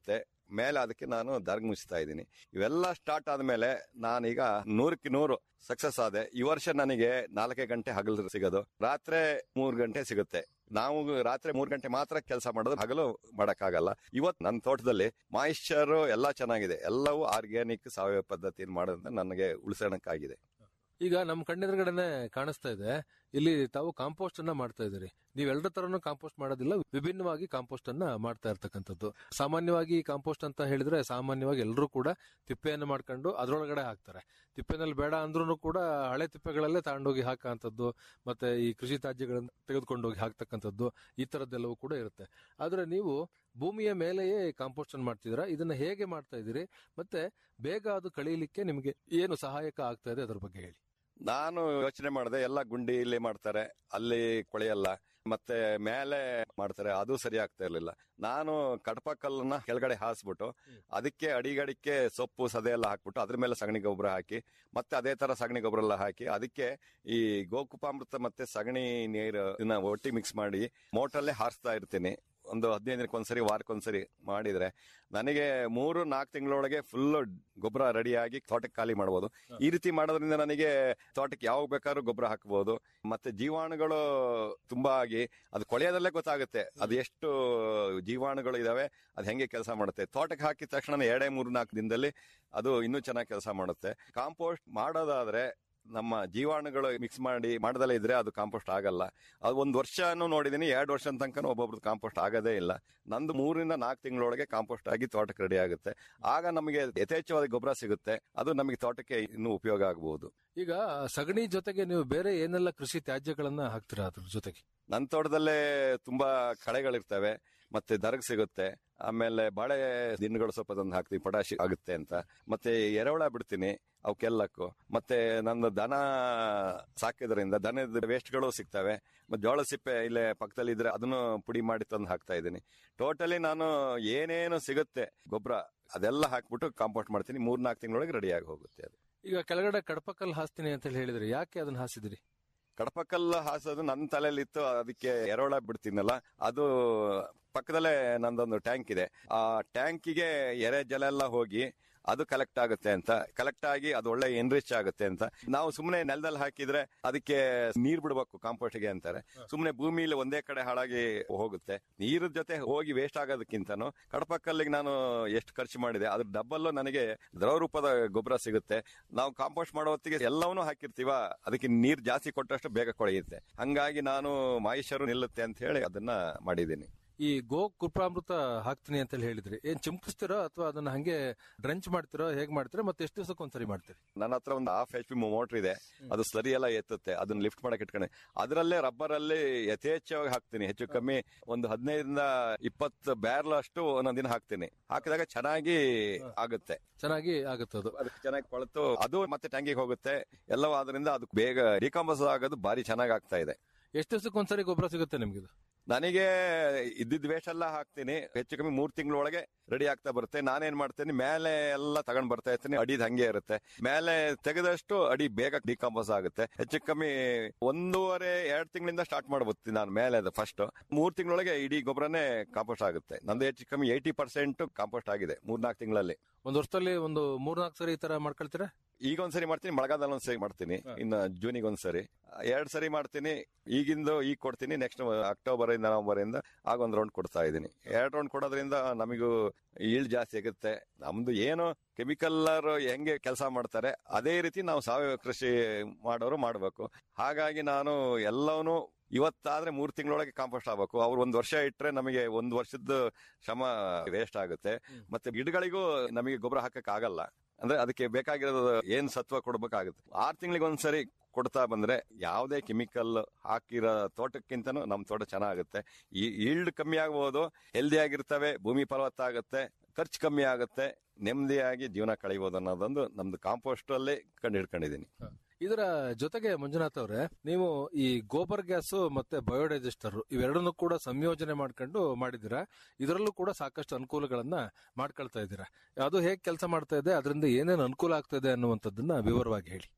ಮೇಲೆ ಅದಕ್ಕೆ ನಾನು ದರ್ಗ್ ಮುಚ್ತಾ ಇದ್ದೀನಿ ಇವೆಲ್ಲ ಸ್ಟಾರ್ಟ್ ಆದ್ಮೇಲೆ ನಾನೀಗ ನೂರಕ್ಕೆ ನೂರು ಸಕ್ಸಸ್ ಆದೆ ಈ ವರ್ಷ ನನಗೆ ನಾಲ್ಕೇ ಗಂಟೆ ಹಗಲು ಸಿಗೋದು ರಾತ್ರಿ ಮೂರ್ ಗಂಟೆ ಸಿಗುತ್ತೆ ನಾವು ರಾತ್ರಿ ಮೂರ್ ಗಂಟೆ ಮಾತ್ರ ಕೆಲಸ ಮಾಡೋದು ಹಗಲು ಮಾಡಕ್ಕಾಗಲ್ಲ ಇವತ್ತು ನನ್ನ ತೋಟದಲ್ಲಿ ಮಾಯಿಶ್ಚರ್ ಎಲ್ಲ ಚೆನ್ನಾಗಿದೆ ಎಲ್ಲವೂ ಆರ್ಗ್ಯಾನಿಕ್ ಸಾವಯವ ಪದ್ಧತಿಯಲ್ಲಿ ಮಾಡೋದ್ರಿಂದ ನನಗೆ ಉಳಿಸೋಣಕ್ಕಾಗಿದೆ ಈಗ ನಮ್ಮ ಕಣ್ಣೆದುರುಗಡೆನೆ ಕಾಣಿಸ್ತಾ ಇದೆ ಇಲ್ಲಿ ತಾವು ಕಾಂಪೋಸ್ಟ್ ಅನ್ನ ಮಾಡ್ತಾ ಇದ್ದೀರಿ ನೀವೆಲ್ಲರ ತರನು ಕಾಂಪೋಸ್ಟ್ ಮಾಡೋದಿಲ್ಲ ವಿಭಿನ್ನವಾಗಿ ಕಾಂಪೋಸ್ಟ್ ಅನ್ನ ಮಾಡ್ತಾ ಇರ್ತಕ್ಕಂಥದ್ದು ಸಾಮಾನ್ಯವಾಗಿ ಕಾಂಪೋಸ್ಟ್ ಅಂತ ಹೇಳಿದ್ರೆ ಸಾಮಾನ್ಯವಾಗಿ ಎಲ್ಲರೂ ಕೂಡ ತಿಪ್ಪೆಯನ್ನು ಮಾಡ್ಕೊಂಡು ಅದರೊಳಗಡೆ ಹಾಕ್ತಾರೆ ತಿಪ್ಪೆನಲ್ಲಿ ಬೇಡ ಅಂದ್ರೂ ಕೂಡ ಹಳೆ ತಿಪ್ಪೆಗಳಲ್ಲೇ ತಗೊಂಡೋಗಿ ಹಾಕಂಥದ್ದು ಮತ್ತೆ ಈ ಕೃಷಿ ತ್ಯಾಜ್ಯಗಳನ್ನು ತೆಗೆದುಕೊಂಡೋಗಿ ಹಾಕ್ತಕ್ಕಂಥದ್ದು ಈ ತರದ್ದೆಲ್ಲವೂ ಕೂಡ ಇರುತ್ತೆ ಆದ್ರೆ ನೀವು ಭೂಮಿಯ ಮೇಲೆಯೇ ಕಾಂಪೋಸ್ಟ್ ಅನ್ನು ಮಾಡ್ತಿದ್ದೀರಾ ಇದನ್ನ ಹೇಗೆ ಮಾಡ್ತಾ ಇದ್ದೀರಿ ಮತ್ತೆ ಬೇಗ ಅದು ಕಳೀಲಿಕ್ಕೆ ನಿಮಗೆ ಏನು ಸಹಾಯಕ ಆಗ್ತಾ ಇದೆ ಅದ್ರ ಬಗ್ಗೆ ಹೇಳಿ ನಾನು ಯೋಚನೆ ಮಾಡಿದೆ ಎಲ್ಲ ಗುಂಡಿಲಿ ಮಾಡ್ತಾರೆ ಅಲ್ಲಿ ಕೊಳೆಯಲ್ಲ ಮತ್ತೆ ಮೇಲೆ ಮಾಡ್ತಾರೆ ಅದು ಸರಿ ಆಗ್ತಾ ಇರ್ಲಿಲ್ಲ ನಾನು ಕಡಪ ಕಲ್ಲನ್ನ ಕೆಳಗಡೆ ಹಾಸ್ಬಿಟ್ಟು ಅದಕ್ಕೆ ಅಡಿಗಡಿಕೆ ಸೊಪ್ಪು ಸದೆ ಎಲ್ಲ ಹಾಕ್ಬಿಟ್ಟು ಅದ್ರ ಮೇಲೆ ಸಗಣಿ ಗೊಬ್ಬರ ಹಾಕಿ ಮತ್ತೆ ಅದೇ ತರ ಸಗಣಿ ಗೊಬ್ಬರ ಎಲ್ಲ ಹಾಕಿ ಅದಕ್ಕೆ ಈ ಗೋಕುಪಾಮೃತ ಮತ್ತೆ ಸಗಣಿ ನೀರು ಇದನ್ನ ಒಟ್ಟಿ ಮಿಕ್ಸ್ ಮಾಡಿ ಮೋಟಲ್ಲೇ ಹಾರಿಸ್ತಾ ಇರ್ತೀನಿ ಒಂದು ಹದಿನೈದು ದಿನಕ್ಕೊಂದ್ಸರಿ ವಾರಕ್ಕೊಂದ್ಸರಿ ಮಾಡಿದ್ರೆ ನನಗೆ ಮೂರು ನಾಲ್ಕು ತಿಂಗಳೊಳಗೆ ಫುಲ್ ಗೊಬ್ಬರ ರೆಡಿಯಾಗಿ ತೋಟಕ್ಕೆ ಖಾಲಿ ಮಾಡಬಹುದು ಈ ರೀತಿ ಮಾಡೋದ್ರಿಂದ ನನಗೆ ತೋಟಕ್ಕೆ ಯಾವಾಗ ಬೇಕಾದ್ರೂ ಗೊಬ್ಬರ ಹಾಕಬಹುದು ಮತ್ತೆ ಜೀವಾಣುಗಳು ತುಂಬಾ ಆಗಿ ಅದು ಕೊಳೆಯೋದಲ್ಲೇ ಗೊತ್ತಾಗುತ್ತೆ ಅದು ಎಷ್ಟು ಜೀವಾಣುಗಳು ಇದಾವೆ ಅದು ಹೆಂಗೆ ಕೆಲಸ ಮಾಡುತ್ತೆ ತೋಟಕ್ಕೆ ಹಾಕಿದ ತಕ್ಷಣ ಎರಡೇ ಮೂರು ನಾಲ್ಕು ದಿನದಲ್ಲಿ ಅದು ಇನ್ನೂ ಚೆನ್ನಾಗಿ ಕೆಲಸ ಮಾಡುತ್ತೆ ಕಾಂಪೋಸ್ಟ್ ಮಾಡೋದಾದ್ರೆ ನಮ್ಮ ಜೀವಾಣುಗಳು ಮಿಕ್ಸ್ ಮಾಡಿ ಮಾಡದಲ್ಲೇ ಇದ್ರೆ ಅದು ಕಾಂಪೋಸ್ಟ್ ಆಗಲ್ಲ ಅದು ಒಂದು ವರ್ಷನೂ ನೋಡಿದೀನಿ ಎರಡು ವರ್ಷ ತನಕ ಒಬ್ಬೊಬ್ರದ್ದು ಕಾಂಪೋಸ್ಟ್ ಆಗೋದೇ ಇಲ್ಲ ನಂದು ಮೂರಿಂದ ನಾಲ್ಕು ತಿಂಗಳೊಳಗೆ ಕಾಂಪೋಸ್ಟ್ ಆಗಿ ತೋಟಕ್ಕೆ ರೆಡಿ ಆಗುತ್ತೆ ಆಗ ನಮಗೆ ಯಥೇಚ್ಛವಾದ ಗೊಬ್ಬರ ಸಿಗುತ್ತೆ ಅದು ನಮಗೆ ತೋಟಕ್ಕೆ ಇನ್ನೂ ಉಪಯೋಗ ಆಗಬಹುದು ಈಗ ಸಗಣಿ ಜೊತೆಗೆ ನೀವು ಬೇರೆ ಏನೆಲ್ಲ ಕೃಷಿ ತ್ಯಾಜ್ಯಗಳನ್ನ ಹಾಕ್ತೀರಾ ಅದ್ರ ಜೊತೆಗೆ ನನ್ನ ತೋಟದಲ್ಲೇ ತುಂಬಾ ಕಳೆಗಳಿರ್ತವೆ ಮತ್ತೆ ದರಗ್ ಸಿಗುತ್ತೆ ಆಮೇಲೆ ಬಾಳೆ ದಿನಗಳು ಸ್ವಲ್ಪ ತಂದು ಹಾಕ್ತೀವಿ ಪಟಾಶಿ ಆಗುತ್ತೆ ಅಂತ ಮತ್ತೆ ಎರೆಹುಳ ಬಿಡ್ತೀನಿ ಅವಕ್ಕೆಲ್ಲಕ್ಕೂ ಮತ್ತೆ ನನ್ನ ದನ ಸಾಕಿದ್ರಿಂದ ದನದ ವೇಸ್ಟ್ಗಳು ಸಿಗ್ತವೆ ಮತ್ತೆ ಜೋಳ ಸಿಪ್ಪೆ ಇಲ್ಲೇ ಪಕ್ಕದಲ್ಲಿ ಇದ್ರೆ ಅದನ್ನು ಪುಡಿ ಮಾಡಿ ತಂದು ಹಾಕ್ತಾ ಇದ್ದೀನಿ ಟೋಟಲಿ ನಾನು ಏನೇನು ಸಿಗುತ್ತೆ ಗೊಬ್ಬರ ಅದೆಲ್ಲ ಹಾಕ್ಬಿಟ್ಟು ಕಾಂಪೋಸ್ಟ್ ಮಾಡ್ತೀನಿ ಮೂರ್ನಾಲ್ಕು ತಿಂಗಳೊಳಗೆ ರೆಡಿಯಾಗಿ ಹೋಗುತ್ತೆ ಅದು ಈಗ ಕೆಳಗಡೆ ಕಡಪಕಲ್ ಹಾಸ್ತೀನಿ ಅಂತ ಹೇಳಿ ಹೇಳಿದ್ರಿ ಯಾಕೆ ಅದನ್ನ ಹಾಸಿದಿರಿ ಕಡಪಕಲ್ಲ ಹಾಸೋದು ನನ್ನ ತಲೆಯಲ್ಲಿ ಇತ್ತು ಅದಕ್ಕೆ ಎರೋಳ ಬಿಡ್ತೀನಲ್ಲ ಅದು ಪಕ್ಕದಲ್ಲೇ ನಂದೊಂದು ಟ್ಯಾಂಕ್ ಇದೆ ಆ ಟ್ಯಾಂಕಿಗೆ ಎರೆ ಜಲ ಎಲ್ಲ ಹೋಗಿ ಅದು ಕಲೆಕ್ಟ್ ಆಗುತ್ತೆ ಅಂತ ಕಲೆಕ್ಟ್ ಆಗಿ ಅದು ಒಳ್ಳೆ ಎನ್ರಿಚ್ ಆಗುತ್ತೆ ಅಂತ ನಾವು ಸುಮ್ಮನೆ ನೆಲದಲ್ಲಿ ಹಾಕಿದ್ರೆ ಅದಕ್ಕೆ ನೀರ್ ಬಿಡ್ಬೇಕು ಕಾಂಪೋಸ್ಟ್ಗೆ ಅಂತಾರೆ ಸುಮ್ಮನೆ ಭೂಮಿಲಿ ಒಂದೇ ಕಡೆ ಹಾಳಾಗಿ ಹೋಗುತ್ತೆ ನೀರ ಜೊತೆ ಹೋಗಿ ವೇಸ್ಟ್ ಆಗೋದಕ್ಕಿಂತನೂ ಕಡಪಕ್ಕಲ್ಲಿಗೆ ನಾನು ಎಷ್ಟು ಖರ್ಚು ಮಾಡಿದೆ ಅದ್ರ ಡಬ್ಬಲ್ ನನಗೆ ದ್ರವ ರೂಪದ ಗೊಬ್ಬರ ಸಿಗುತ್ತೆ ನಾವು ಕಾಂಪೋಸ್ಟ್ ಮಾಡೋ ಹೊತ್ತಿಗೆ ಎಲ್ಲವನ್ನೂ ಹಾಕಿರ್ತೀವ ಅದಕ್ಕೆ ನೀರ್ ಜಾಸ್ತಿ ಕೊಟ್ಟಷ್ಟು ಬೇಗ ಕೊಳೆಯುತ್ತೆ ಹಂಗಾಗಿ ನಾನು ಮಾಯಿಷರು ನಿಲ್ಲುತ್ತೆ ಅಂತ ಹೇಳಿ ಅದನ್ನ ಮಾಡಿದ್ದೀನಿ ಈ ಗೋ ಕೃಪಾಮೃತ ಹಾಕ್ತೀನಿ ಅಂತ ಹೇಳಿ ಹೇಳಿದ್ರಿ ಏನ್ ಚಿಮ್ಕಿಸ್ತೀರೋ ಅಥವಾ ಅದನ್ನ ಹಂಗೆ ಡ್ರಂಚ್ ಮಾಡ್ತಿರೋ ಹೇಗ್ ಮಾಡ್ತೀರಾ ಮತ್ತೆ ಎಷ್ಟು ದಿವಸಕ್ಕೆ ಒಂದ್ಸರಿ ಮಾಡ್ತೀರಿ ನನ್ನ ಹತ್ರ ಒಂದು ಹಾಫ್ ಎಚ್ ಪಿ ಮೋಟರ್ ಇದೆ ಅದು ಸರಿ ಎಲ್ಲ ಎತ್ತುತ್ತೆ ಅದನ್ನ ಲಿಫ್ಟ್ ಮಾಡಕ್ ಇಟ್ಕೊಂಡೆ ಅದರಲ್ಲೇ ರಬ್ಬರ್ ಅಲ್ಲಿ ಯಥೇಚ್ಛವಾಗಿ ಹಾಕ್ತೀನಿ ಹೆಚ್ಚು ಕಮ್ಮಿ ಒಂದು ಹದಿನೈದರಿಂದ ಇಪ್ಪತ್ತು ಬ್ಯಾರ್ಲ್ ಅಷ್ಟು ಒಂದೊಂದ್ ದಿನ ಹಾಕ್ತೀನಿ ಹಾಕಿದಾಗ ಚೆನ್ನಾಗಿ ಆಗುತ್ತೆ ಚೆನ್ನಾಗಿ ಆಗುತ್ತೆ ಅದು ಅದಕ್ಕೆ ಚೆನ್ನಾಗಿ ಕೊಳೆತು ಅದು ಮತ್ತೆ ಟ್ಯಾಂಕಿಗೆ ಹೋಗುತ್ತೆ ಎಲ್ಲವೂ ಆದ್ರಿಂದ ಅದಕ್ಕೆ ಬೇಗ ಡಿಕಾಂಪೋಸ್ ಆಗೋದು ಬಾರಿ ಚೆನ್ನಾಗಿ ಆಗ್ತಾ ಇದೆ ಎಷ್ಟು ದಿವಸಕ್ಕೆ ಒಂದ್ಸರಿ ಗೊಬ್ಬರ ಸಿಗುತ್ತೆ ನಿಮ್ಗೆ ಇದು ನನಗೆ ಇದ್ದಿದ್ ವೇಸ್ಟ್ ಎಲ್ಲ ಹಾಕ್ತೀನಿ ಹೆಚ್ಚು ಕಮ್ಮಿ ಮೂರ್ ತಿಂಗಳೊಳಗೆ ರೆಡಿ ಆಗ್ತಾ ಬರುತ್ತೆ ನಾನೇನ್ ಮಾಡ್ತೀನಿ ಮೇಲೆ ಎಲ್ಲ ತಗೊಂಡ್ ಬರ್ತಾ ಇರ್ತೀನಿ ಅಡಿದ್ ಹಂಗೆ ಇರುತ್ತೆ ಮೇಲೆ ತೆಗೆದಷ್ಟು ಅಡಿ ಬೇಗ ಡಿಕಾಂಪೋಸ್ ಆಗುತ್ತೆ ಹೆಚ್ಚು ಕಮ್ಮಿ ಒಂದೂವರೆ ಎರಡ್ ತಿಂಗಳಿಂದ ಸ್ಟಾರ್ಟ್ ಮಾಡ್ಬೋದು ನಾನು ಮೇಲೆ ಅದು ಫಸ್ಟ್ ಮೂರ್ ತಿಂಗಳೊಳಗೆ ಇಡೀ ಗೊಬ್ಬರನೇ ಕಾಂಪೋಸ್ಟ್ ಆಗುತ್ತೆ ನಂದು ಹೆಚ್ಚು ಕಮ್ಮಿ ಏಯ್ಟಿ ಪರ್ಸೆಂಟ್ ಕಾಂಪೋಸ್ಟ್ ಆಗಿದೆ ಮೂರ್ನಾಲ್ಕು ತಿಂಗಳಲ್ಲಿ ಒಂದ್ ವರ್ಷದಲ್ಲಿ ಒಂದು ಮೂರ್ನಾಲ್ಕು ಸರಿ ಈ ತರ ಮಾಡ್ಕೊಳ್ತೀರಾ ಈಗ ಒಂದ್ಸರಿ ಮಾಡ್ತೀನಿ ಮಳೆಗಾಲದಲ್ಲಿ ಒಂದ್ಸರಿ ಮಾಡ್ತೀನಿ ಇನ್ನು ಜೂನಿಗೆ ಒಂದ್ಸರಿ ಎರಡ್ ಸರಿ ಮಾಡ್ತೀನಿ ಈಗಿಂದು ಈಗ ಕೊಡ್ತೀನಿ ನೆಕ್ಸ್ಟ್ ಅಕ್ಟೋಬರ್ ಇಂದ ನವೆಂಬರ್ ಇಂದ ಆಗ ಒಂದ್ ರೌಂಡ್ ಕೊಡ್ತಾ ಇದೀನಿ ಎರಡ್ ರೌಂಡ್ ಕೊಡೋದ್ರಿಂದ ನಮಗೂ ಈಲ್ಡ್ ಜಾಸ್ತಿ ಆಗುತ್ತೆ ನಮ್ದು ಏನು ಕೆಮಿಕಲ್ ಹೆಂಗೆ ಕೆಲಸ ಮಾಡ್ತಾರೆ ಅದೇ ರೀತಿ ನಾವು ಸಾವಯವ ಕೃಷಿ ಮಾಡೋರು ಮಾಡ್ಬೇಕು ಹಾಗಾಗಿ ನಾನು ಎಲ್ಲವನ್ನೂ ಇವತ್ತಾದ್ರೆ ಮೂರ್ ತಿಂಗಳೊಳಗೆ ಕಾಂಪೋಸ್ಟ್ ಆಗ್ಬೇಕು ಅವ್ರು ಒಂದ್ ವರ್ಷ ಇಟ್ರೆ ನಮಗೆ ಒಂದ್ ವರ್ಷದ ಶ್ರಮ ವೇಸ್ಟ್ ಆಗುತ್ತೆ ಮತ್ತೆ ಗಿಡಗಳಿಗೂ ನಮಗೆ ಗೊಬ್ಬರ ಹಾಕಕ್ ಆಗಲ್ಲ ಅಂದ್ರೆ ಅದಕ್ಕೆ ಬೇಕಾಗಿರೋದು ಏನ್ ಸತ್ವ ಕೊಡ್ಬೇಕಾಗುತ್ತೆ ಆರ್ ತಿಂಗಳಿಗೆ ಒಂದ್ಸರಿ ಕೊಡ್ತಾ ಬಂದ್ರೆ ಯಾವುದೇ ಕೆಮಿಕಲ್ ಹಾಕಿರೋ ತೋಟಕ್ಕಿಂತನೂ ನಮ್ ತೋಟ ಚೆನ್ನಾಗುತ್ತೆ ಈ ಈಲ್ಡ್ ಕಮ್ಮಿ ಆಗ್ಬೋದು ಹೆಲ್ದಿ ಆಗಿರ್ತವೆ ಭೂಮಿ ಫಲವತ್ತಾಗುತ್ತೆ ಖರ್ಚು ಕಮ್ಮಿ ಆಗುತ್ತೆ ನೆಮ್ಮದಿಯಾಗಿ ಜೀವನ ಕಳೆಯಬಹುದು ಅನ್ನೋದೊಂದು ನಮ್ದು ಕಾಂಪೋಸ್ಟ್ ಅಲ್ಲೇ ಕಂಡು ಹಿಡ್ಕೊಂಡಿದ್ದೀನಿ ಇದರ ಜೊತೆಗೆ ಮಂಜುನಾಥ್ ಅವರೇ ನೀವು ಈ ಗೋಬರ್ ಗ್ಯಾಸ್ ಮತ್ತೆ ಬಯೋಡೈಜೆಸ್ಟರ್ ಇವೆರಡನ್ನು ಕೂಡ ಸಂಯೋಜನೆ ಮಾಡ್ಕೊಂಡು ಮಾಡಿದ್ದೀರಾ ಇದರಲ್ಲೂ ಕೂಡ ಸಾಕಷ್ಟು ಅನುಕೂಲಗಳನ್ನ ಮಾಡ್ಕೊಳ್ತಾ ಇದ್ದೀರಾ ಅದು ಹೇಗೆ ಕೆಲಸ ಮಾಡ್ತಾ ಇದೆ ಅದರಿಂದ ಏನೇನು ಅನುಕೂಲ ಆಗ್ತಾ ಇದೆ ಅನ್ನುವಂಥದ್ದನ್ನ ವಿವರವಾಗಿ ಹೇಳಿ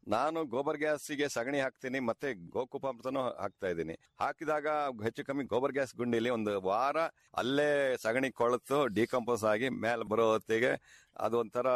ನಾನು ಗೋಬರ್ ಗ್ಯಾಸ್ಗೆ ಸಗಣಿ ಹಾಕ್ತೀನಿ ಮತ್ತೆ ಗೋಕುಪಾಮೃತನೂ ಹಾಕ್ತಾ ಇದ್ದೀನಿ ಹಾಕಿದಾಗ ಹೆಚ್ಚು ಕಮ್ಮಿ ಗೋಬರ್ ಗ್ಯಾಸ್ ಗುಂಡಿಲಿ ಒಂದು ವಾರ ಅಲ್ಲೇ ಸಗಣಿ ಕೊಳತು ಡಿಕಂಪೋಸ್ ಆಗಿ ಮೇಲೆ ಬರೋ ಹೊತ್ತಿಗೆ ಅದು ಒಂಥರ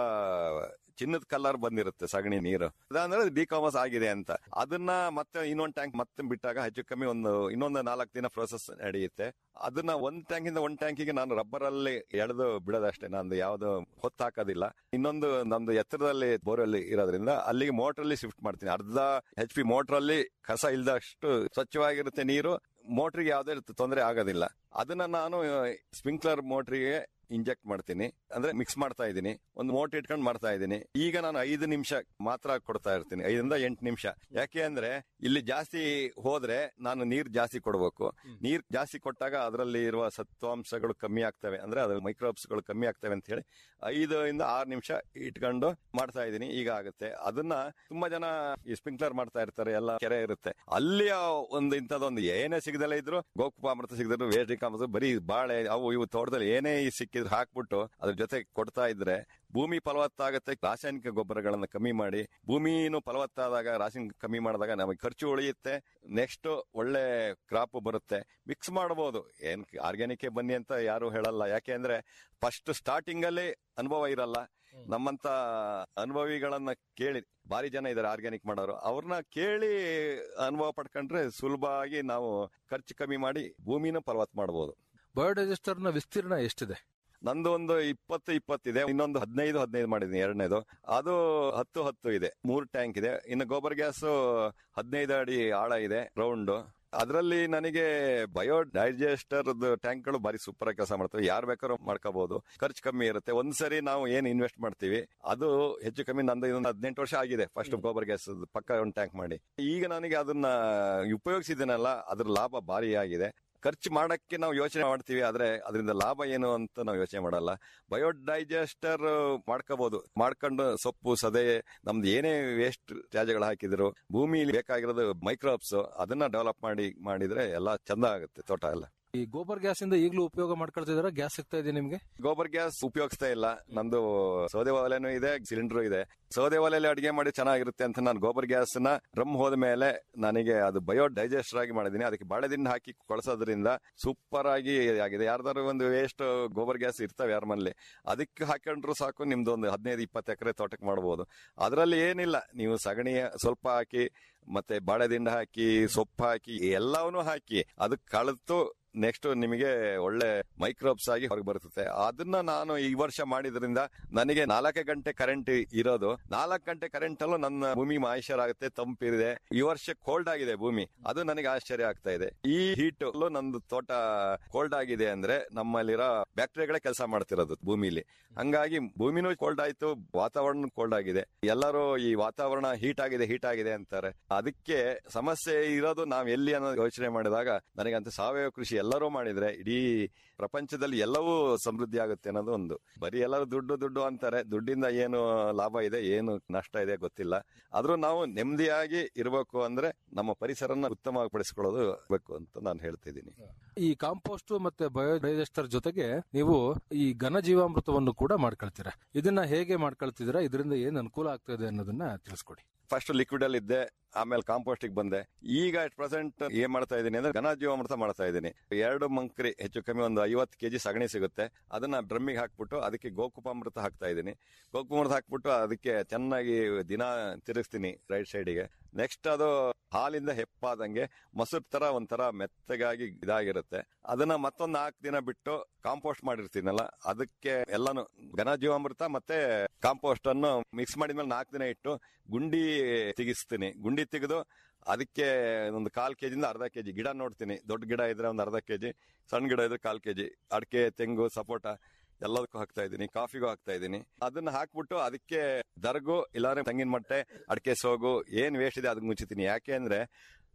ಚಿನ್ನದ ಕಲರ್ ಬಂದಿರುತ್ತೆ ಸಗಣಿ ನೀರು ಅದಂದ್ರೆ ಡಿಕಾಮರ್ಸ್ ಆಗಿದೆ ಅಂತ ಅದನ್ನ ಮತ್ತೆ ಇನ್ನೊಂದು ಟ್ಯಾಂಕ್ ಮತ್ತೆ ಬಿಟ್ಟಾಗ ಹೆಚ್ಚು ಕಮ್ಮಿ ಒಂದು ಇನ್ನೊಂದು ನಾಲ್ಕು ದಿನ ಪ್ರೋಸೆಸ್ ನಡೆಯುತ್ತೆ ಅದನ್ನ ಒಂದ್ ಟ್ಯಾಂಕ್ ಇಂದ ಒಂದ್ ಟ್ಯಾಂಕಿಗೆ ನಾನು ರಬ್ಬರ್ ಅಲ್ಲಿ ಎಳೆದು ಬಿಡೋದಷ್ಟೇ ನಂದು ಯಾವ್ದು ಹೊತ್ತು ಹಾಕೋದಿಲ್ಲ ಇನ್ನೊಂದು ನಮ್ದು ಎತ್ತರದಲ್ಲಿ ಬೋರಲ್ಲಿ ಇರೋದ್ರಿಂದ ಅಲ್ಲಿಗೆ ಮೋಟರ್ ಅಲ್ಲಿ ಶಿಫ್ಟ್ ಮಾಡ್ತೀನಿ ಅರ್ಧ ಎಚ್ ಪಿ ಮೋಟರ್ ಅಲ್ಲಿ ಕಸ ಇಲ್ದಷ್ಟು ಸ್ವಚ್ಛವಾಗಿರುತ್ತೆ ನೀರು ಮೋಟ್ರಿಗೆ ಯಾವುದೇ ತೊಂದರೆ ಆಗೋದಿಲ್ಲ ಅದನ್ನ ನಾನು ಸ್ಪ್ರಿಂಕ್ಲರ್ ಮೋಟ್ರಿಗೆ ಇಂಜೆಕ್ಟ್ ಮಾಡ್ತೀನಿ ಅಂದ್ರೆ ಮಿಕ್ಸ್ ಮಾಡ್ತಾ ಇದ್ದೀನಿ ಒಂದು ಮೋಟರ್ ಇಟ್ಕೊಂಡು ಮಾಡ್ತಾ ಇದ್ದೀನಿ ಈಗ ನಾನು ಐದು ನಿಮಿಷ ಮಾತ್ರ ಕೊಡ್ತಾ ಇರ್ತೀನಿ ಐದರಿಂದ ಎಂಟು ನಿಮಿಷ ಯಾಕೆ ಅಂದ್ರೆ ಇಲ್ಲಿ ಜಾಸ್ತಿ ಹೋದ್ರೆ ನಾನು ನೀರ್ ಜಾಸ್ತಿ ಕೊಡಬೇಕು ನೀರ್ ಜಾಸ್ತಿ ಕೊಟ್ಟಾಗ ಅದರಲ್ಲಿ ಇರುವ ಸತ್ವಾಂಶಗಳು ಕಮ್ಮಿ ಆಗ್ತವೆ ಅಂದ್ರೆ ಅದ್ರ ಮೈಕ್ರೋಬ್ಸ್ಗಳು ಕಮ್ಮಿ ಆಗ್ತವೆ ಅಂತ ಹೇಳಿ ಐದರಿಂದ ಆರು ನಿಮಿಷ ಇಟ್ಕೊಂಡು ಮಾಡ್ತಾ ಇದ್ದೀನಿ ಈಗ ಆಗುತ್ತೆ ಅದನ್ನ ತುಂಬಾ ಜನ ಈ ಸ್ಪ್ರಿಂಕ್ಲರ್ ಮಾಡ್ತಾ ಇರ್ತಾರೆ ಎಲ್ಲ ಕೆರೆ ಇರುತ್ತೆ ಅಲ್ಲಿಯ ಒಂದು ಇಂಥದ್ದೊಂದು ಏನೇ ಸಿಗದಲ್ಲೇ ಇದ್ರು ಗೋಕುಪಾಮೃತ ಸಿಗದ್ರು ವೇದಿಕಾಮೃತ ಬರೀ ಬಾಳೆ ಅವು ಇವು ತೋಟದಲ್ಲಿ ಏನೇ ಸಿಕ್ಕಿದ್ರು ಹಾಕ್ಬಿಟ್ಟು ಅದ್ರ ಜೊತೆ ಕೊಡ್ತಾ ಇದ್ರೆ ಭೂಮಿ ಫಲವತ್ತಾಗುತ್ತೆ ರಾಸಾಯನಿಕ ಗೊಬ್ಬರಗಳನ್ನ ಕಮ್ಮಿ ಮಾಡಿ ಭೂಮಿನೂ ಫಲವತ್ತಾದಾಗ ರಾಸಾಯನಿಕ ಕಮ್ಮಿ ಮಾಡಿದಾಗ ನಮಗೆ ಖರ್ಚು ಉಳಿಯುತ್ತೆ ನೆಕ್ಸ್ಟ್ ಒಳ್ಳೆ ಕ್ರಾಪ್ ಬರುತ್ತೆ ಮಿಕ್ಸ್ ಮಾಡಬಹುದು ಏನ್ ಆರ್ಗ್ಯಾನಿಕ್ ಬನ್ನಿ ಅಂತ ಯಾರು ಹೇಳಲ್ಲ ಯಾಕೆ ಅಂದ್ರೆ ಫಸ್ಟ್ ಸ್ಟಾರ್ಟಿಂಗ್ ಅಲ್ಲಿ ಅನುಭವ ಇರಲ್ಲ ನಮ್ಮಂತ ಅನುಭವಿಗಳನ್ನ ಕೇಳಿ ಭಾರಿ ಜನ ಇದಾರೆ ಆರ್ಗ್ಯಾನಿಕ್ ಮಾಡೋರು ಅವ್ರನ್ನ ಕೇಳಿ ಅನುಭವ ಪಡ್ಕೊಂಡ್ರೆ ಸುಲಭವಾಗಿ ನಾವು ಖರ್ಚು ಕಮ್ಮಿ ಮಾಡಿ ಭೂಮಿನೂ ಫಲವತ್ ಮಾಡಬಹುದು ಬಯೋಡೈಜೆಸ್ಟರ್ ನ ವಿಸ್ತೀರ್ಣ ಎಷ್ಟಿದೆ ನಂದು ಒಂದು ಇಪ್ಪತ್ತು ಇಪ್ಪತ್ತಿದೆ ಇನ್ನೊಂದು ಹದಿನೈದು ಹದಿನೈದು ಮಾಡಿದೀನಿ ಎರಡನೇದು ಅದು ಹತ್ತು ಹತ್ತು ಇದೆ ಮೂರು ಟ್ಯಾಂಕ್ ಇದೆ ಇನ್ನು ಗೋಬರ್ ಗ್ಯಾಸ್ ಹದಿನೈದು ಅಡಿ ಆಳ ಇದೆ ರೌಂಡ್ ಅದರಲ್ಲಿ ನನಗೆ ಬಯೋ ಡೈಜೆಸ್ಟರ್ ಟ್ಯಾಂಕ್ಗಳು ಬಾರಿ ಸೂಪರ್ ಆಗಿ ಕೆಲಸ ಮಾಡ್ತವೆ ಯಾರು ಬೇಕಾದ್ರೂ ಮಾಡ್ಕೋಬಹುದು ಖರ್ಚು ಕಮ್ಮಿ ಇರುತ್ತೆ ಒಂದ್ಸರಿ ನಾವು ಏನ್ ಇನ್ವೆಸ್ಟ್ ಮಾಡ್ತೀವಿ ಅದು ಹೆಚ್ಚು ಕಮ್ಮಿ ನಂದು ಇದೊಂದು ಹದಿನೆಂಟು ವರ್ಷ ಆಗಿದೆ ಫಸ್ಟ್ ಗೋಬರ್ ಗ್ಯಾಸ್ ಪಕ್ಕ ಒಂದು ಟ್ಯಾಂಕ್ ಮಾಡಿ ಈಗ ನನಗೆ ಅದನ್ನ ಉಪಯೋಗಿಸಿದ್ದೇನಲ್ಲ ಅದ್ರ ಲಾಭ ಭಾರಿ ಆಗಿದೆ ಖರ್ಚು ಮಾಡಕ್ಕೆ ನಾವು ಯೋಚನೆ ಮಾಡ್ತೀವಿ ಆದ್ರೆ ಅದರಿಂದ ಲಾಭ ಏನು ಅಂತ ನಾವು ಯೋಚನೆ ಮಾಡಲ್ಲ ಬಯೋಡೈಜೆಸ್ಟರ್ ಮಾಡ್ಕೋಬಹುದು ಮಾಡ್ಕೊಂಡು ಸೊಪ್ಪು ಸದೆ ನಮ್ದು ಏನೇ ವೇಸ್ಟ್ ತ್ಯಾಜ್ಯಗಳು ಹಾಕಿದ್ರು ಭೂಮಿಲಿ ಬೇಕಾಗಿರೋದು ಮೈಕ್ರೋಬ್ಸ್ ಅದನ್ನ ಡೆವಲಪ್ ಮಾಡಿ ಮಾಡಿದ್ರೆ ಎಲ್ಲ ಚಂದ ಆಗುತ್ತೆ ತೋಟ ಎಲ್ಲ ಈ ಗೋಬರ್ ಗ್ಯಾಸ್ ಇಂದ ಈಗಲೂ ಉಪಯೋಗ ಮಾಡ್ಕೊಳ್ತಿದಾರ ಗ್ಯಾಸ್ ಸಿಗ್ತಾ ಇದೆ ನಿಮ್ಗೆ ಗೋಬರ್ ಗ್ಯಾಸ್ ಉಪಯೋಗಿಸ್ತಾ ಇಲ್ಲ ನಂದು ಸೌದೆ ಒಲೆನೂ ಇದೆ ಸಿಲಿಂಡರ್ ಇದೆ ಸೌದೆ ಒಲೆಯಲ್ಲಿ ಅಡಿಗೆ ಮಾಡಿ ಚೆನ್ನಾಗಿರುತ್ತೆ ಅಂತ ನಾನು ಗೋಬರ್ ಗ್ಯಾಸ್ ನ ರಮ್ ಹೋದ ಮೇಲೆ ನನಗೆ ಅದು ಬಯೋ ಡೈಜೆಸ್ಟರ್ ಆಗಿ ಮಾಡಿದೀನಿ ಅದಕ್ಕೆ ಬಾಳೆದಿಂದ ಹಾಕಿ ಕೊಳಸೋದ್ರಿಂದ ಸೂಪರ್ ಆಗಿ ಆಗಿದೆ ಯಾರ್ದಾರು ಒಂದು ವೇಸ್ಟ್ ಗೋಬರ್ ಗ್ಯಾಸ್ ಇರ್ತವೆ ಯಾರ ಮನೇಲಿ ಅದಕ್ಕೆ ಹಾಕೊಂಡ್ರು ಸಾಕು ನಿಮ್ದು ಒಂದು ಹದಿನೈದು ಇಪ್ಪತ್ತು ಎಕರೆ ತೋಟಕ್ಕೆ ಮಾಡಬಹುದು ಅದರಲ್ಲಿ ಏನಿಲ್ಲ ನೀವು ಸಗಣಿ ಸ್ವಲ್ಪ ಹಾಕಿ ಮತ್ತೆ ಬಾಳೆದಿಂಡ ಹಾಕಿ ಸೊಪ್ಪು ಹಾಕಿ ಎಲ್ಲವನ್ನೂ ಹಾಕಿ ಅದಕ್ಕೆ ಕಳೆದು ನೆಕ್ಸ್ಟ್ ನಿಮಗೆ ಒಳ್ಳೆ ಮೈಕ್ರೋಬ್ಸ್ ಆಗಿ ಹೊರಗೆ ಬರುತ್ತದೆ ಅದನ್ನ ನಾನು ಈ ವರ್ಷ ಮಾಡಿದ್ರಿಂದ ನನಗೆ ನಾಲ್ಕು ಗಂಟೆ ಕರೆಂಟ್ ಇರೋದು ನಾಲ್ಕು ಗಂಟೆ ಕರೆಂಟ್ ಅಲ್ಲೂ ನನ್ನ ಭೂಮಿ ಮಾಯಿಶ್ಚರ್ ಆಗುತ್ತೆ ತಂಪಿದೆ ಈ ವರ್ಷ ಕೋಲ್ಡ್ ಆಗಿದೆ ಭೂಮಿ ಅದು ನನಗೆ ಆಶ್ಚರ್ಯ ಆಗ್ತಾ ಇದೆ ಈ ಹೀಟ್ ಅಲ್ಲೂ ನಂದು ತೋಟ ಕೋಲ್ಡ್ ಆಗಿದೆ ಅಂದ್ರೆ ನಮ್ಮಲ್ಲಿರೋ ಬ್ಯಾಕ್ಟೀರಿಯಾಗಳೇ ಕೆಲಸ ಮಾಡ್ತಿರೋದು ಭೂಮಿಲಿ ಹಂಗಾಗಿ ಭೂಮಿನೂ ಕೋಲ್ಡ್ ಆಯ್ತು ವಾತಾವರಣ ಕೋಲ್ಡ್ ಆಗಿದೆ ಎಲ್ಲರೂ ಈ ವಾತಾವರಣ ಹೀಟ್ ಆಗಿದೆ ಹೀಟ್ ಆಗಿದೆ ಅಂತಾರೆ ಅದಕ್ಕೆ ಸಮಸ್ಯೆ ಇರೋದು ನಾವ್ ಎಲ್ಲಿ ಅನ್ನೋ ಯೋಚನೆ ಮಾಡಿದಾಗ ನನಗಂತ ಸಾವಯವ ಕೃಷಿ ಎಲ್ಲರೂ ಮಾಡಿದ್ರೆ ಇಡೀ ಪ್ರಪಂಚದಲ್ಲಿ ಎಲ್ಲವೂ ಸಮೃದ್ಧಿ ಆಗುತ್ತೆ ಅನ್ನೋದು ಒಂದು ಬರೀ ಎಲ್ಲರೂ ದುಡ್ಡು ದುಡ್ಡು ಅಂತಾರೆ ದುಡ್ಡಿಂದ ಏನು ಲಾಭ ಇದೆ ಏನು ನಷ್ಟ ಇದೆ ಗೊತ್ತಿಲ್ಲ ಆದ್ರೂ ನಾವು ನೆಮ್ಮದಿಯಾಗಿ ಇರಬೇಕು ಅಂದ್ರೆ ನಮ್ಮ ಪರಿಸರನ ಉತ್ತಮಪಡಿಸಿಕೊಳ್ಳೋದು ಬೇಕು ಅಂತ ನಾನು ಹೇಳ್ತಿದ್ದೀನಿ ಈ ಕಾಂಪೋಸ್ಟ್ ಮತ್ತೆ ಬಯೋಡೈಜೆಸ್ಟರ್ ಜೊತೆಗೆ ನೀವು ಈ ಘನ ಜೀವಾಮೃತವನ್ನು ಕೂಡ ಮಾಡ್ಕೊಳ್ತೀರಾ ಇದನ್ನ ಹೇಗೆ ಮಾಡ್ಕೊಳ್ತಿದ್ದೀರಾ ಇದರಿಂದ ಏನ್ ಅನುಕೂಲ ಆಗ್ತದೆ ಅನ್ನೋದನ್ನ ತಿಳಿಸ್ಕೊಡಿ ಫಸ್ಟ್ ಲಿಕ್ವಿಡ್ ಅಲ್ಲಿ ಇದ್ದೆ ಆಮೇಲೆ ಕಾಂಪೋಸ್ಟಿಗೆ ಬಂದೆ ಈಗ ಅಟ್ ಪ್ರೆಸೆಂಟ್ ಏನ್ ಮಾಡ್ತಾ ಇದ್ದೀನಿ ಅಂದ್ರೆ ಘನ ಜೀವಾಮೃತ ಮಾಡ್ತಾ ಇದ್ದೀನಿ ಎರಡು ಮಂಕ್ರಿ ಹೆಚ್ಚು ಕಮ್ಮಿ ಒಂದು ಐವತ್ತು ಕೆಜಿ ಸಗಣಿ ಸಿಗುತ್ತೆ ಅದನ್ನ ಡ್ರಮ್ಮಿಗೆ ಹಾಕ್ಬಿಟ್ಟು ಅದಕ್ಕೆ ಗೋಕುಪಾಮೃತ ಹಾಕ್ತಾ ಇದ್ದೀನಿ ಗೋಕುಪಾಮೃತ ಹಾಕ್ಬಿಟ್ಟು ಅದಕ್ಕೆ ಚೆನ್ನಾಗಿ ದಿನ ತಿರುಗಿಸ್ತೀನಿ ರೈಟ್ ಸೈಡಿಗೆ ನೆಕ್ಸ್ಟ್ ಅದು ಹಾಲಿಂದ ಹೆಪ್ಪಾದಂಗೆ ಮೊಸರು ತರ ಒಂಥರ ಮೆತ್ತಗಾಗಿ ಇದಾಗಿರುತ್ತೆ ಅದನ್ನ ಮತ್ತೊಂದು ನಾಲ್ಕು ದಿನ ಬಿಟ್ಟು ಕಾಂಪೋಸ್ಟ್ ಮಾಡಿರ್ತೀನಲ್ಲ ಅದಕ್ಕೆ ಎಲ್ಲಾನು ಘನ ಜೀವಾಮೃತ ಮತ್ತೆ ಕಾಂಪೋಸ್ಟ್ ಅನ್ನು ಮಿಕ್ಸ್ ಮಾಡಿದ್ಮೇಲೆ ನಾಲ್ಕು ದಿನ ಇಟ್ಟು ಗುಂಡಿ ತೆಗಿಸ್ತೀನಿ ಗುಂಡಿ ತೆಗೆದು ಅದಕ್ಕೆ ಒಂದು ಕಾಲ್ ಕೆಜಿಂದ ಅರ್ಧ ಕೆಜಿ ಗಿಡ ನೋಡ್ತೀನಿ ದೊಡ್ಡ ಗಿಡ ಇದ್ರೆ ಒಂದು ಅರ್ಧ ಕೆಜಿ ಸಣ್ಣ ಗಿಡ ಇದ್ರೆ ಕಾಲ್ ಕೆಜಿ ಅಡಿಕೆ ತೆಂಗು ಸಪೋಟ ಎಲ್ಲದಕ್ಕೂ ಹಾಕ್ತಾ ಇದ್ದೀನಿ ಕಾಫಿಗೂ ಹಾಕ್ತಾ ಇದ್ದೀನಿ ಅದನ್ನ ಹಾಕ್ಬಿಟ್ಟು ಅದಕ್ಕೆ ದರ್ಗು ಇಲ್ಲಾಂದ್ರೆ ತೆಂಗಿನ ಮಟ್ಟೆ ಅಡಿಕೆ ಸೋಗು ಏನ್ ವೇಸ್ಟ್ ಇದೆ ಅದಕ್ಕೆ ಮುಚ್ಚುತ್ತೀನಿ ಯಾಕೆ ಅಂದ್ರೆ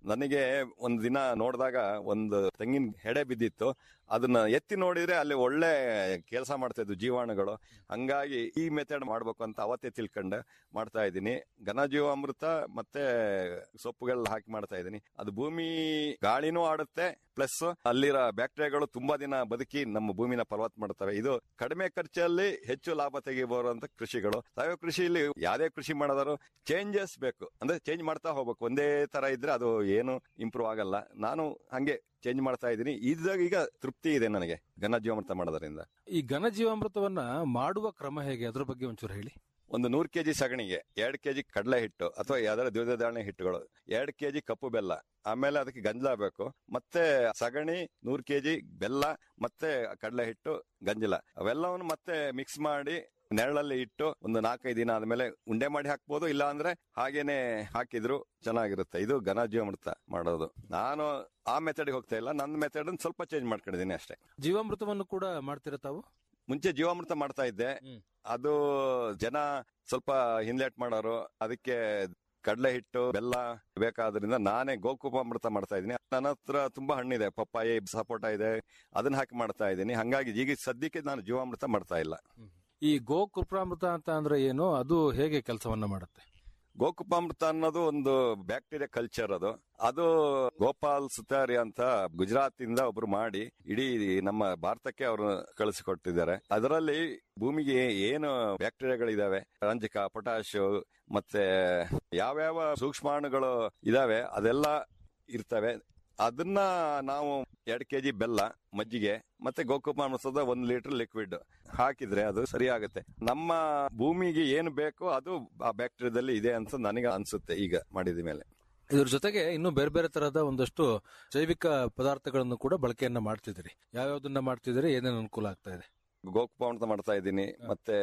ನನಗೆ ಒಂದು ದಿನ ನೋಡಿದಾಗ ಒಂದು ತೆಂಗಿನ ಹೆಡೆ ಬಿದ್ದಿತ್ತು ಅದನ್ನ ಎತ್ತಿ ನೋಡಿದ್ರೆ ಅಲ್ಲಿ ಒಳ್ಳೆ ಕೆಲಸ ಮಾಡ್ತಾ ಇದ್ವು ಜೀವಾಣುಗಳು ಹಂಗಾಗಿ ಈ ಮೆಥಡ್ ಮಾಡ್ಬೇಕು ಅಂತ ಅವತ್ತೇ ತಿಳ್ಕೊಂಡು ಮಾಡ್ತಾ ಇದ್ದೀನಿ ಘನಜೀವಾಮೃತ ಮತ್ತೆ ಸೊಪ್ಪುಗಳನ್ನ ಹಾಕಿ ಮಾಡ್ತಾ ಇದ್ದೀನಿ ಅದು ಭೂಮಿ ಗಾಳಿನೂ ಆಡುತ್ತೆ ಪ್ಲಸ್ ಅಲ್ಲಿರೋ ಬ್ಯಾಕ್ಟೀರಿಯಾಗಳು ತುಂಬಾ ದಿನ ಬದುಕಿ ನಮ್ಮ ಭೂಮಿನ ಫಲವತ್ ಮಾಡ್ತವೆ ಇದು ಕಡಿಮೆ ಖರ್ಚಲ್ಲಿ ಹೆಚ್ಚು ಲಾಭ ತೆಗಿಬರುವಂತ ಕೃಷಿಗಳು ಸಾವಯವ ಕೃಷಿಯಲ್ಲಿ ಯಾವ್ದೇ ಕೃಷಿ ಮಾಡೋದಾದ್ರು ಚೇಂಜಸ್ ಬೇಕು ಅಂದ್ರೆ ಚೇಂಜ್ ಮಾಡ್ತಾ ಹೋಗ್ಬೇಕು ಒಂದೇ ತರ ಇದ್ರೆ ಅದು ಏನು ಇಂಪ್ರೂವ್ ಆಗಲ್ಲ ನಾನು ಹಂಗೆ ಚೇಂಜ್ ಮಾಡ್ತಾ ಇದ್ದೀನಿ ಇದಾಗ ಈಗ ತೃಪ್ತಿ ಇದೆ ನನಗೆ ಘನ ಜೀವಾಮೃತ ಮಾಡೋದ್ರಿಂದ ಈ ಘನ ಜೀವಾಮೃತವನ್ನ ಮಾಡುವ ಕ್ರಮ ಹೇಗೆ ಅದ್ರ ಬಗ್ಗೆ ಒಂಚೂರು ಹೇಳಿ ಒಂದು ನೂರು ಕೆಜಿ ಸಗಣಿಗೆ ಎರಡು ಕೆಜಿ ಕಡಲೆ ಹಿಟ್ಟು ಅಥವಾ ಯಾವ್ದಾರ ದ್ವಿದಳ ಧಾನ್ಯ ಹಿಟ್ಟುಗಳು ಎರಡು ಕೆಜಿ ಕಪ್ಪು ಬೆಲ್ಲ ಆಮೇಲೆ ಅದಕ್ಕೆ ಗಂಜಲ ಬೇಕು ಮತ್ತೆ ಸಗಣಿ ನೂರು ಕೆಜಿ ಬೆಲ್ಲ ಮತ್ತೆ ಕಡಲೆ ಹಿಟ್ಟು ಗಂಜಲ ಅವೆಲ್ಲವನ್ನು ಮತ್ತೆ ಮಿಕ್ಸ್ ಮಾಡಿ ನೆರಳಲ್ಲಿ ಇಟ್ಟು ಒಂದು ನಾಲ್ಕೈದು ದಿನ ಆದ್ಮೇಲೆ ಉಂಡೆ ಮಾಡಿ ಹಾಕ್ಬೋದು ಇಲ್ಲ ಅಂದ್ರೆ ಹಾಗೇನೆ ಹಾಕಿದ್ರು ಚೆನ್ನಾಗಿರುತ್ತೆ ಇದು ಘನ ಜೀವಾಮೃತ ಮಾಡೋದು ನಾನು ಆ ಮೆಥಡ್ಗೆ ಹೋಗ್ತಾ ಇಲ್ಲ ನನ್ನ ಮೆಥಡ್ ಸ್ವಲ್ಪ ಚೇಂಜ್ ಮಾಡ್ಕೊಂಡಿದ್ದೀನಿ ಅಷ್ಟೇ ಜೀವಾಮೃತವನ್ನು ಕೂಡ ಮಾಡ್ತೀರಾ ತಾವು ಮುಂಚೆ ಜೀವಾಮೃತ ಮಾಡ್ತಾ ಇದ್ದೆ ಅದು ಜನ ಸ್ವಲ್ಪ ಹಿಂದೇಟ್ ಮಾಡೋರು ಅದಕ್ಕೆ ಕಡಲೆ ಹಿಟ್ಟು ಬೆಲ್ಲ ಬೇಕಾದ್ರಿಂದ ನಾನೇ ಗೋಕುಪಾಮೃತ ಮಾಡ್ತಾ ಇದ್ದೀನಿ ನನ್ನ ಹತ್ರ ತುಂಬಾ ಹಣ್ಣಿದೆ ಪಪ್ಪಾಯಿ ಸಪೋಟ ಇದೆ ಅದನ್ನ ಹಾಕಿ ಮಾಡ್ತಾ ಇದ್ದೀನಿ ಹಂಗಾಗಿ ಈಗ ಸದ್ಯಕ್ಕೆ ನಾನು ಜೀವಾಮೃತ ಮಾಡ್ತಾ ಇಲ್ಲ ಈ ಗೋಕೃಪಾಮೃತ ಅಂತ ಅಂದ್ರೆ ಏನು ಅದು ಹೇಗೆ ಕೆಲಸವನ್ನ ಮಾಡುತ್ತೆ ಗೋಕುಪಾಮೃತ ಅನ್ನೋದು ಒಂದು ಬ್ಯಾಕ್ಟೀರಿಯಾ ಕಲ್ಚರ್ ಅದು ಅದು ಗೋಪಾಲ್ ಸುತಾರಿ ಅಂತ ಗುಜರಾತ್ ಇಂದ ಒಬ್ರು ಮಾಡಿ ಇಡೀ ನಮ್ಮ ಭಾರತಕ್ಕೆ ಅವರು ಕಳಿಸಿಕೊಟ್ಟಿದ್ದಾರೆ ಅದರಲ್ಲಿ ಭೂಮಿಗೆ ಏನು ಬ್ಯಾಕ್ಟೀರಿಯಾಗಳಿದಾವೆ ರಂಜಕ ಪೊಟ್ಯಾಶ್ ಮತ್ತೆ ಯಾವ್ಯಾವ ಸೂಕ್ಷ್ಮಾಣುಗಳು ಇದಾವೆ ಅದೆಲ್ಲ ಇರ್ತವೆ ಅದನ್ನ ನಾವು ಎರಡು ಕೆಜಿ ಬೆಲ್ಲ ಮಜ್ಜಿಗೆ ಮತ್ತೆ ಗೋಕುಪಾಮೃತದ ಒಂದು ಲೀಟರ್ ಲಿಕ್ವಿಡ್ ಹಾಕಿದ್ರೆ ಅದು ಸರಿ ಆಗುತ್ತೆ ನಮ್ಮ ಭೂಮಿಗೆ ಏನು ಬೇಕೋ ಅದು ಆ ಬ್ಯಾಕ್ಟೀರಿಯಾದಲ್ಲಿ ಇದೆ ಅಂತ ನನಗೆ ಅನ್ಸುತ್ತೆ ಈಗ ಮಾಡಿದ ಮೇಲೆ ಇದ್ರ ಜೊತೆಗೆ ಇನ್ನು ಬೇರೆ ಬೇರೆ ತರಹದ ಒಂದಷ್ಟು ಜೈವಿಕ ಪದಾರ್ಥಗಳನ್ನು ಕೂಡ ಬಳಕೆಯನ್ನ ಮಾಡ್ತಿದ್ದೀರಿ ಯಾವ್ಯಾವ್ದನ್ನ ಮಾಡ್ತಿದ್ದೀರಿ ಏನೇನು ಅನುಕೂಲ ಆಗ್ತಾ ಇದೆ ಗೋಕುಪಾಮೃತ ಮಾಡ್ತಾ ಇದ್ದೀನಿ ಮತ್ತೆ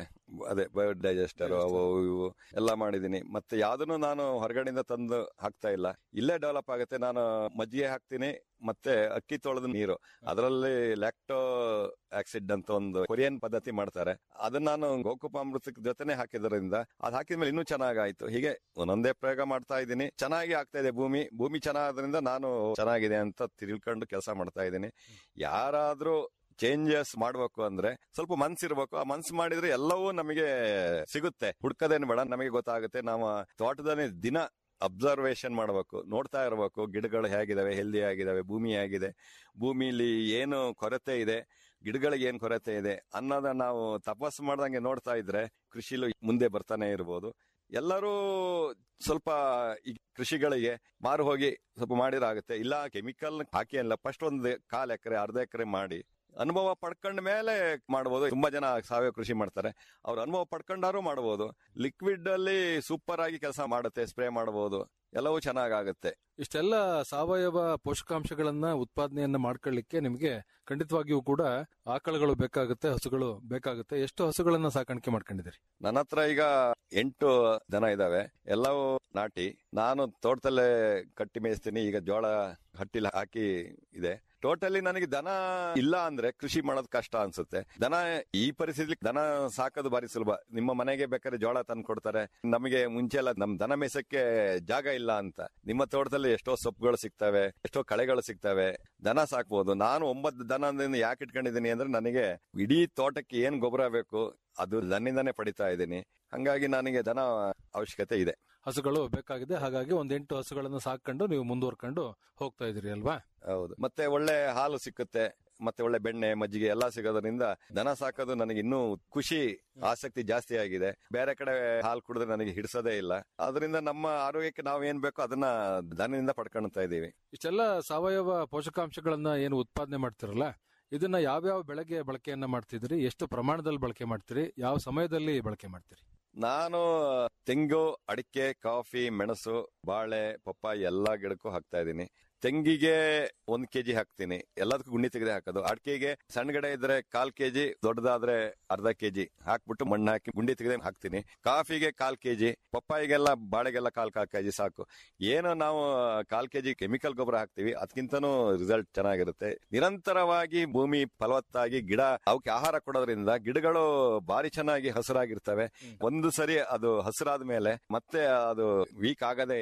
ಅದೇ ಬಯೋಡೈಜೆಸ್ಟರ್ ಅವು ಇವು ಎಲ್ಲ ಮಾಡಿದ್ದೀನಿ ಮತ್ತೆ ಯಾವ್ದನ್ನು ನಾನು ಹೊರಗಡೆಯಿಂದ ತಂದು ಹಾಕ್ತಾ ಇಲ್ಲ ಇಲ್ಲೇ ಡೆವಲಪ್ ಆಗುತ್ತೆ ನಾನು ಮಜ್ಜಿಗೆ ಹಾಕ್ತೀನಿ ಮತ್ತೆ ಅಕ್ಕಿ ತೊಳೆದ ನೀರು ಅದರಲ್ಲಿ ಲ್ಯಾಕ್ಟೋ ಆಕ್ಸಿಡ್ ಅಂತ ಒಂದು ಕೊರಿಯನ್ ಪದ್ಧತಿ ಮಾಡ್ತಾರೆ ಅದನ್ನ ನಾನು ಗೋಕುಪಾಮೃತಕ್ಕೆ ಜೊತೆನೆ ಹಾಕಿದ್ರಿಂದ ಅದ್ ಹಾಕಿದ್ಮೇಲೆ ಇನ್ನೂ ಚೆನ್ನಾಗಾಯ್ತು ಹೀಗೆ ಒಂದೊಂದೇ ಪ್ರಯೋಗ ಮಾಡ್ತಾ ಇದ್ದೀನಿ ಚೆನ್ನಾಗಿ ಆಗ್ತಾ ಇದೆ ಭೂಮಿ ಭೂಮಿ ಚೆನ್ನಾದ್ರಿಂದ ನಾನು ಚೆನ್ನಾಗಿದೆ ಅಂತ ತಿಳ್ಕೊಂಡು ಕೆಲಸ ಮಾಡ್ತಾ ಇದ್ದೀನಿ ಯಾರಾದ್ರೂ ಚೇಂಜಸ್ ಮಾಡ್ಬೇಕು ಅಂದ್ರೆ ಸ್ವಲ್ಪ ಮನ್ಸಿರ್ಬೇಕು ಆ ಮನ್ಸು ಮಾಡಿದ್ರೆ ಎಲ್ಲವೂ ನಮಗೆ ಸಿಗುತ್ತೆ ಹುಡ್ಕದೇನು ಬೇಡ ನಮಗೆ ಗೊತ್ತಾಗುತ್ತೆ ನಾವು ತೋಟದಲ್ಲಿ ದಿನ ಅಬ್ಸರ್ವೇಷನ್ ಮಾಡಬೇಕು ನೋಡ್ತಾ ಇರಬೇಕು ಗಿಡಗಳು ಹೇಗಿದಾವೆ ಹೆಲ್ದಿ ಆಗಿದಾವೆ ಭೂಮಿ ಹೇಗಿದೆ ಭೂಮಿಲಿ ಏನು ಕೊರತೆ ಇದೆ ಗಿಡಗಳಿಗೆ ಏನ್ ಕೊರತೆ ಇದೆ ಅನ್ನೋದನ್ನ ನಾವು ತಪಸ್ಸು ಮಾಡ್ದಂಗೆ ನೋಡ್ತಾ ಇದ್ರೆ ಕೃಷಿಲು ಮುಂದೆ ಬರ್ತಾನೆ ಇರ್ಬೋದು ಎಲ್ಲರೂ ಸ್ವಲ್ಪ ಈ ಕೃಷಿಗಳಿಗೆ ಮಾರು ಹೋಗಿ ಸ್ವಲ್ಪ ಮಾಡಿರಾಗುತ್ತೆ ಇಲ್ಲ ಕೆಮಿಕಲ್ ಹಾಕಿ ಅಲ್ಲ ಫಸ್ಟ್ ಒಂದು ಕಾಲ್ ಎಕರೆ ಅರ್ಧ ಎಕರೆ ಮಾಡಿ ಅನುಭವ ಪಡ್ಕೊಂಡ ಮೇಲೆ ಮಾಡಬಹುದು ತುಂಬಾ ಜನ ಸಾವಯವ ಕೃಷಿ ಮಾಡ್ತಾರೆ ಅವ್ರ ಅನುಭವ ಪಡ್ಕೊಂಡಾರು ಮಾಡಬಹುದು ಲಿಕ್ವಿಡ್ ಅಲ್ಲಿ ಸೂಪರ್ ಆಗಿ ಕೆಲಸ ಮಾಡುತ್ತೆ ಸ್ಪ್ರೇ ಮಾಡಬಹುದು ಎಲ್ಲವೂ ಚೆನ್ನಾಗಾಗುತ್ತೆ ಇಷ್ಟೆಲ್ಲ ಸಾವಯವ ಪೋಷಕಾಂಶಗಳನ್ನ ಉತ್ಪಾದನೆಯನ್ನ ಮಾಡ್ಕೊಳ್ಳಿಕ್ಕೆ ನಿಮಗೆ ಖಂಡಿತವಾಗಿಯೂ ಕೂಡ ಆಕಳುಗಳು ಬೇಕಾಗುತ್ತೆ ಹಸುಗಳು ಬೇಕಾಗುತ್ತೆ ಎಷ್ಟು ಹಸುಗಳನ್ನ ಸಾಕಾಣಿಕೆ ಮಾಡ್ಕೊಂಡಿದ್ದೀರಿ ನನ್ನ ಹತ್ರ ಈಗ ಎಂಟು ದನ ಇದಾವೆ ಎಲ್ಲವೂ ನಾಟಿ ನಾನು ತೋಟದಲ್ಲೇ ಕಟ್ಟಿ ಮೇಯಿಸ್ತೀನಿ ಈಗ ಜೋಳ ಹಟ್ಟಿಲಿ ಹಾಕಿ ಇದೆ ಟೋಟಲಿ ನನಗೆ ದನ ಇಲ್ಲ ಅಂದ್ರೆ ಕೃಷಿ ಮಾಡೋದು ಕಷ್ಟ ಅನ್ಸುತ್ತೆ ದನ ಈ ಪರಿಸ್ಥಿತಿ ದನ ಸಾಕೋದು ಬಾರಿ ಸುಲಭ ನಿಮ್ಮ ಮನೆಗೆ ಬೇಕಾದ್ರೆ ಜೋಳ ತಂದು ಕೊಡ್ತಾರೆ ನಮಗೆ ಮುಂಚೆ ಎಲ್ಲ ನಮ್ ದನ ಮೇಸಕ್ಕೆ ಜಾಗ ಇಲ್ಲ ಅಂತ ನಿಮ್ಮ ತೋಟದಲ್ಲಿ ಎಷ್ಟೋ ಸೊಪ್ಪುಗಳು ಸಿಗ್ತವೆ ಎಷ್ಟೋ ಕಳೆಗಳು ಸಿಗ್ತವೆ ದನ ಸಾಕ್ಬೋದು ನಾನು ಒಂಬತ್ತು ದನದಿಂದ ಯಾಕೆ ಇಟ್ಕೊಂಡಿದ್ದೀನಿ ಅಂದ್ರೆ ನನಗೆ ಇಡೀ ತೋಟಕ್ಕೆ ಏನ್ ಗೊಬ್ಬರ ಬೇಕು ಅದು ದನ್ನಿಂದಾನೇ ಪಡಿತಾ ಇದ್ದೀನಿ ಹಂಗಾಗಿ ನನಗೆ ದನ ಅವಶ್ಯಕತೆ ಇದೆ ಹಸುಗಳು ಬೇಕಾಗಿದೆ ಹಾಗಾಗಿ ಒಂದ್ ಎಂಟು ಹಸುಗಳನ್ನ ಸಾಕೊಂಡು ನೀವು ಮುಂದುವರ್ಕೊಂಡು ಹೋಗ್ತಾ ಇದೀರಿ ಅಲ್ವಾ ಹೌದು ಮತ್ತೆ ಒಳ್ಳೆ ಹಾಲು ಸಿಕ್ಕುತ್ತೆ ಮತ್ತೆ ಒಳ್ಳೆ ಬೆಣ್ಣೆ ಮಜ್ಜಿಗೆ ಎಲ್ಲಾ ಸಿಗೋದ್ರಿಂದ ದನ ಸಾಕೋದು ನನಗೆ ಇನ್ನೂ ಖುಷಿ ಆಸಕ್ತಿ ಜಾಸ್ತಿ ಆಗಿದೆ ಬೇರೆ ಕಡೆ ಹಾಲು ಕುಡಿದ್ರೆ ನನಗೆ ಹಿಡಿಸೋದೇ ಇಲ್ಲ ಅದರಿಂದ ನಮ್ಮ ಆರೋಗ್ಯಕ್ಕೆ ನಾವು ಏನ್ ಬೇಕೋ ಅದನ್ನ ದನದಿಂದ ಪಡ್ಕೊಳ್ತಾ ಇದೀವಿ ಇಷ್ಟೆಲ್ಲ ಸಾವಯವ ಪೋಷಕಾಂಶಗಳನ್ನ ಏನು ಉತ್ಪಾದನೆ ಮಾಡ್ತಿರಲ್ಲ ಇದನ್ನ ಯಾವ್ಯಾವ ಬೆಳೆಗೆ ಬಳಕೆಯನ್ನ ಮಾಡ್ತಿದ್ರಿ ಎಷ್ಟು ಪ್ರಮಾಣದಲ್ಲಿ ಬಳಕೆ ಮಾಡ್ತೀರಿ ಯಾವ ಸಮಯದಲ್ಲಿ ಬಳಕೆ ಮಾಡ್ತೀರಿ ನಾನು ತೆಂಗು ಅಡಿಕೆ ಕಾಫಿ ಮೆಣಸು ಬಾಳೆ ಪಪ್ಪಾಯಿ ಎಲ್ಲಾ ಗಿಡಕ್ಕೂ ಹಾಕ್ತಾ ಇದ್ದೀನಿ ತೆಂಗಿಗೆ ಒಂದ್ ಕೆಜಿ ಹಾಕ್ತೀನಿ ಎಲ್ಲದಕ್ಕೂ ಗುಂಡಿ ತೆಗೆದೇ ಹಾಕೋದು ಅಡಿಕೆಗೆ ಸಣ್ಣ ಗಿಡ ಇದ್ರೆ ಕಾಲ್ ಕೆಜಿ ದೊಡ್ಡದಾದ್ರೆ ಅರ್ಧ ಕೆಜಿ ಹಾಕ್ಬಿಟ್ಟು ಮಣ್ಣು ಹಾಕಿ ಗುಂಡಿ ತೆಗೆದೇ ಹಾಕ್ತೀನಿ ಕಾಫಿಗೆ ಕಾಲ್ ಕೆಜಿ ಪಪ್ಪಾಯಿಗೆಲ್ಲ ಬಾಳೆಗೆಲ್ಲ ಕಾಲ್ ಕಾಲ್ ಕೆಜಿ ಸಾಕು ಏನು ನಾವು ಕಾಲ್ ಕೆಜಿ ಕೆಮಿಕಲ್ ಗೊಬ್ಬರ ಹಾಕ್ತಿವಿ ಅದಕ್ಕಿಂತನೂ ರಿಸಲ್ಟ್ ಚೆನ್ನಾಗಿರುತ್ತೆ ನಿರಂತರವಾಗಿ ಭೂಮಿ ಫಲವತ್ತಾಗಿ ಗಿಡ ಅವಕ್ಕೆ ಆಹಾರ ಕೊಡೋದ್ರಿಂದ ಗಿಡಗಳು ಬಾರಿ ಚೆನ್ನಾಗಿ ಹಸಿರಾಗಿರ್ತವೆ ಒಂದು ಸರಿ ಅದು ಹಸಿರಾದ ಮೇಲೆ ಮತ್ತೆ ಅದು ವೀಕ್ ಆಗದೇ ಇಲ್ಲ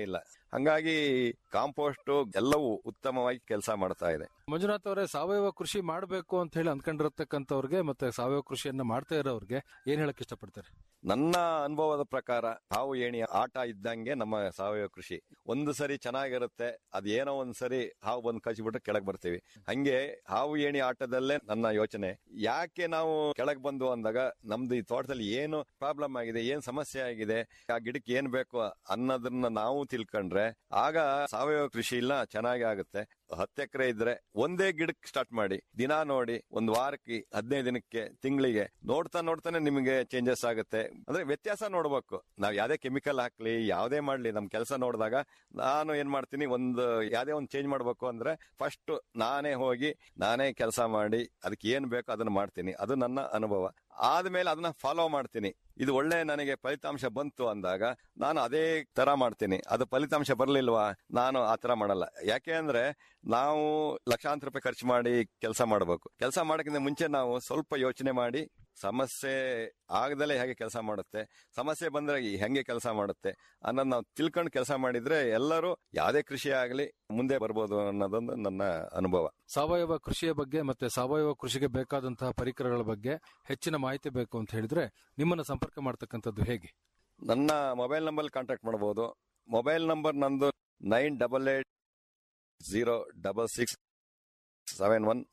ಹಂಗಾಗಿ ಕಾಂಪೋಸ್ಟ್ ಎಲ್ಲವೂ ಉತ್ತಮವಾಗಿ ಕೆಲಸ ಮಾಡ್ತಾ ಇದೆ ಮಂಜುನಾಥ್ ಅವರೇ ಸಾವಯವ ಕೃಷಿ ಮಾಡಬೇಕು ಅಂತ ಹೇಳಿ ಅಂದ್ಕೊಂಡಿರತಕ್ಕಂಥವ್ರಿಗೆ ಮತ್ತೆ ಸಾವಯವ ಕೃಷಿಯನ್ನ ಮಾಡ್ತಾ ಇರೋರಿಗೆ ಏನ್ ಹೇಳಕ್ ಇಷ್ಟಪಡ್ತಾರೆ ನನ್ನ ಅನುಭವದ ಪ್ರಕಾರ ಹಾವು ಏಣಿ ಆಟ ಇದ್ದಂಗೆ ನಮ್ಮ ಸಾವಯವ ಕೃಷಿ ಒಂದು ಸರಿ ಚೆನ್ನಾಗಿರುತ್ತೆ ಅದ್ ಏನೋ ಒಂದ್ ಸರಿ ಹಾವು ಬಂದು ಕಚ್ಚಿಬಿಟ್ರೆ ಕೆಳಗ್ ಬರ್ತೀವಿ ಹಂಗೆ ಹಾವು ಏಣಿ ಆಟದಲ್ಲೇ ನನ್ನ ಯೋಚನೆ ಯಾಕೆ ನಾವು ಕೆಳಗ್ ಬಂದು ಅಂದಾಗ ನಮ್ದು ಈ ತೋಟದಲ್ಲಿ ಏನು ಪ್ರಾಬ್ಲಮ್ ಆಗಿದೆ ಏನ್ ಸಮಸ್ಯೆ ಆಗಿದೆ ಆ ಗಿಡಕ್ಕೆ ಏನ್ ಬೇಕು ಅನ್ನೋದನ್ನ ನಾವು ತಿಳ್ಕೊಂಡ್ರೆ ಆಗ ಸಾವಯವ ಕೃಷಿ ಇಲ್ಲ ಚೆನ್ನಾಗಿ ಆಗುತ್ತೆ ಹತ್ತು ಎಕರೆ ಇದ್ರೆ ಒಂದೇ ಗಿಡಕ್ಕೆ ಸ್ಟಾರ್ಟ್ ಮಾಡಿ ದಿನ ನೋಡಿ ಒಂದ್ ವಾರಕ್ಕೆ ಹದಿನೈದು ದಿನಕ್ಕೆ ತಿಂಗಳಿಗೆ ನೋಡ್ತಾ ನೋಡ್ತಾನೆ ನಿಮಗೆ ಚೇಂಜಸ್ ಆಗುತ್ತೆ ಅಂದ್ರೆ ವ್ಯತ್ಯಾಸ ನೋಡ್ಬೇಕು ನಾವ್ ಯಾವ್ದೇ ಕೆಮಿಕಲ್ ಹಾಕ್ಲಿ ಯಾವ್ದೇ ಮಾಡ್ಲಿ ನಮ್ ಕೆಲಸ ನೋಡಿದಾಗ ನಾನು ಏನ್ ಮಾಡ್ತೀನಿ ಒಂದು ಯಾವ್ದೇ ಒಂದು ಚೇಂಜ್ ಮಾಡ್ಬೇಕು ಅಂದ್ರೆ ಫಸ್ಟ್ ನಾನೇ ಹೋಗಿ ನಾನೇ ಕೆಲಸ ಮಾಡಿ ಅದಕ್ಕೆ ಏನ್ ಬೇಕೋ ಅದನ್ನ ಮಾಡ್ತೀನಿ ಅದು ನನ್ನ ಅನುಭವ ಆದ್ಮೇಲೆ ಅದನ್ನ ಫಾಲೋ ಮಾಡ್ತೀನಿ ಇದು ಒಳ್ಳೆ ನನಗೆ ಫಲಿತಾಂಶ ಬಂತು ಅಂದಾಗ ನಾನು ಅದೇ ತರ ಮಾಡ್ತೀನಿ ಅದು ಫಲಿತಾಂಶ ಬರ್ಲಿಲ್ವಾ ನಾನು ಆ ತರ ಮಾಡಲ್ಲ ಯಾಕೆ ಅಂದ್ರೆ ನಾವು ಲಕ್ಷಾಂತರ ರೂಪಾಯಿ ಖರ್ಚು ಮಾಡಿ ಕೆಲಸ ಮಾಡಬೇಕು ಕೆಲಸ ಮಾಡೋಕ್ಕಿಂತ ಮುಂಚೆ ನಾವು ಸ್ವಲ್ಪ ಯೋಚನೆ ಮಾಡಿ ಸಮಸ್ಯೆ ಆಗದಲ್ಲೇ ಹೇಗೆ ಕೆಲಸ ಮಾಡುತ್ತೆ ಸಮಸ್ಯೆ ಬಂದ್ರೆ ಹೆಂಗೆ ಕೆಲಸ ಮಾಡುತ್ತೆ ಅನ್ನೋದು ನಾವು ತಿಳ್ಕೊಂಡು ಕೆಲಸ ಮಾಡಿದ್ರೆ ಎಲ್ಲರೂ ಯಾವುದೇ ಕೃಷಿ ಆಗಲಿ ಮುಂದೆ ಬರ್ಬೋದು ಅನ್ನೋದೊಂದು ನನ್ನ ಅನುಭವ ಸಾವಯವ ಕೃಷಿಯ ಬಗ್ಗೆ ಮತ್ತೆ ಸಾವಯವ ಕೃಷಿಗೆ ಬೇಕಾದಂತಹ ಪರಿಕರಗಳ ಬಗ್ಗೆ ಹೆಚ್ಚಿನ ಮಾಹಿತಿ ಬೇಕು ಅಂತ ಹೇಳಿದ್ರೆ ನಿಮ್ಮನ್ನ ಸಂಪರ್ಕ ಮಾಡ್ತಕ್ಕಂಥದ್ದು ಹೇಗೆ ನನ್ನ ಮೊಬೈಲ್ ನಂಬರ್ ಕಾಂಟ್ಯಾಕ್ಟ್ ಮಾಡಬಹುದು ಮೊಬೈಲ್ ನಂಬರ್ ನಂದು nine double eight zero double six seven one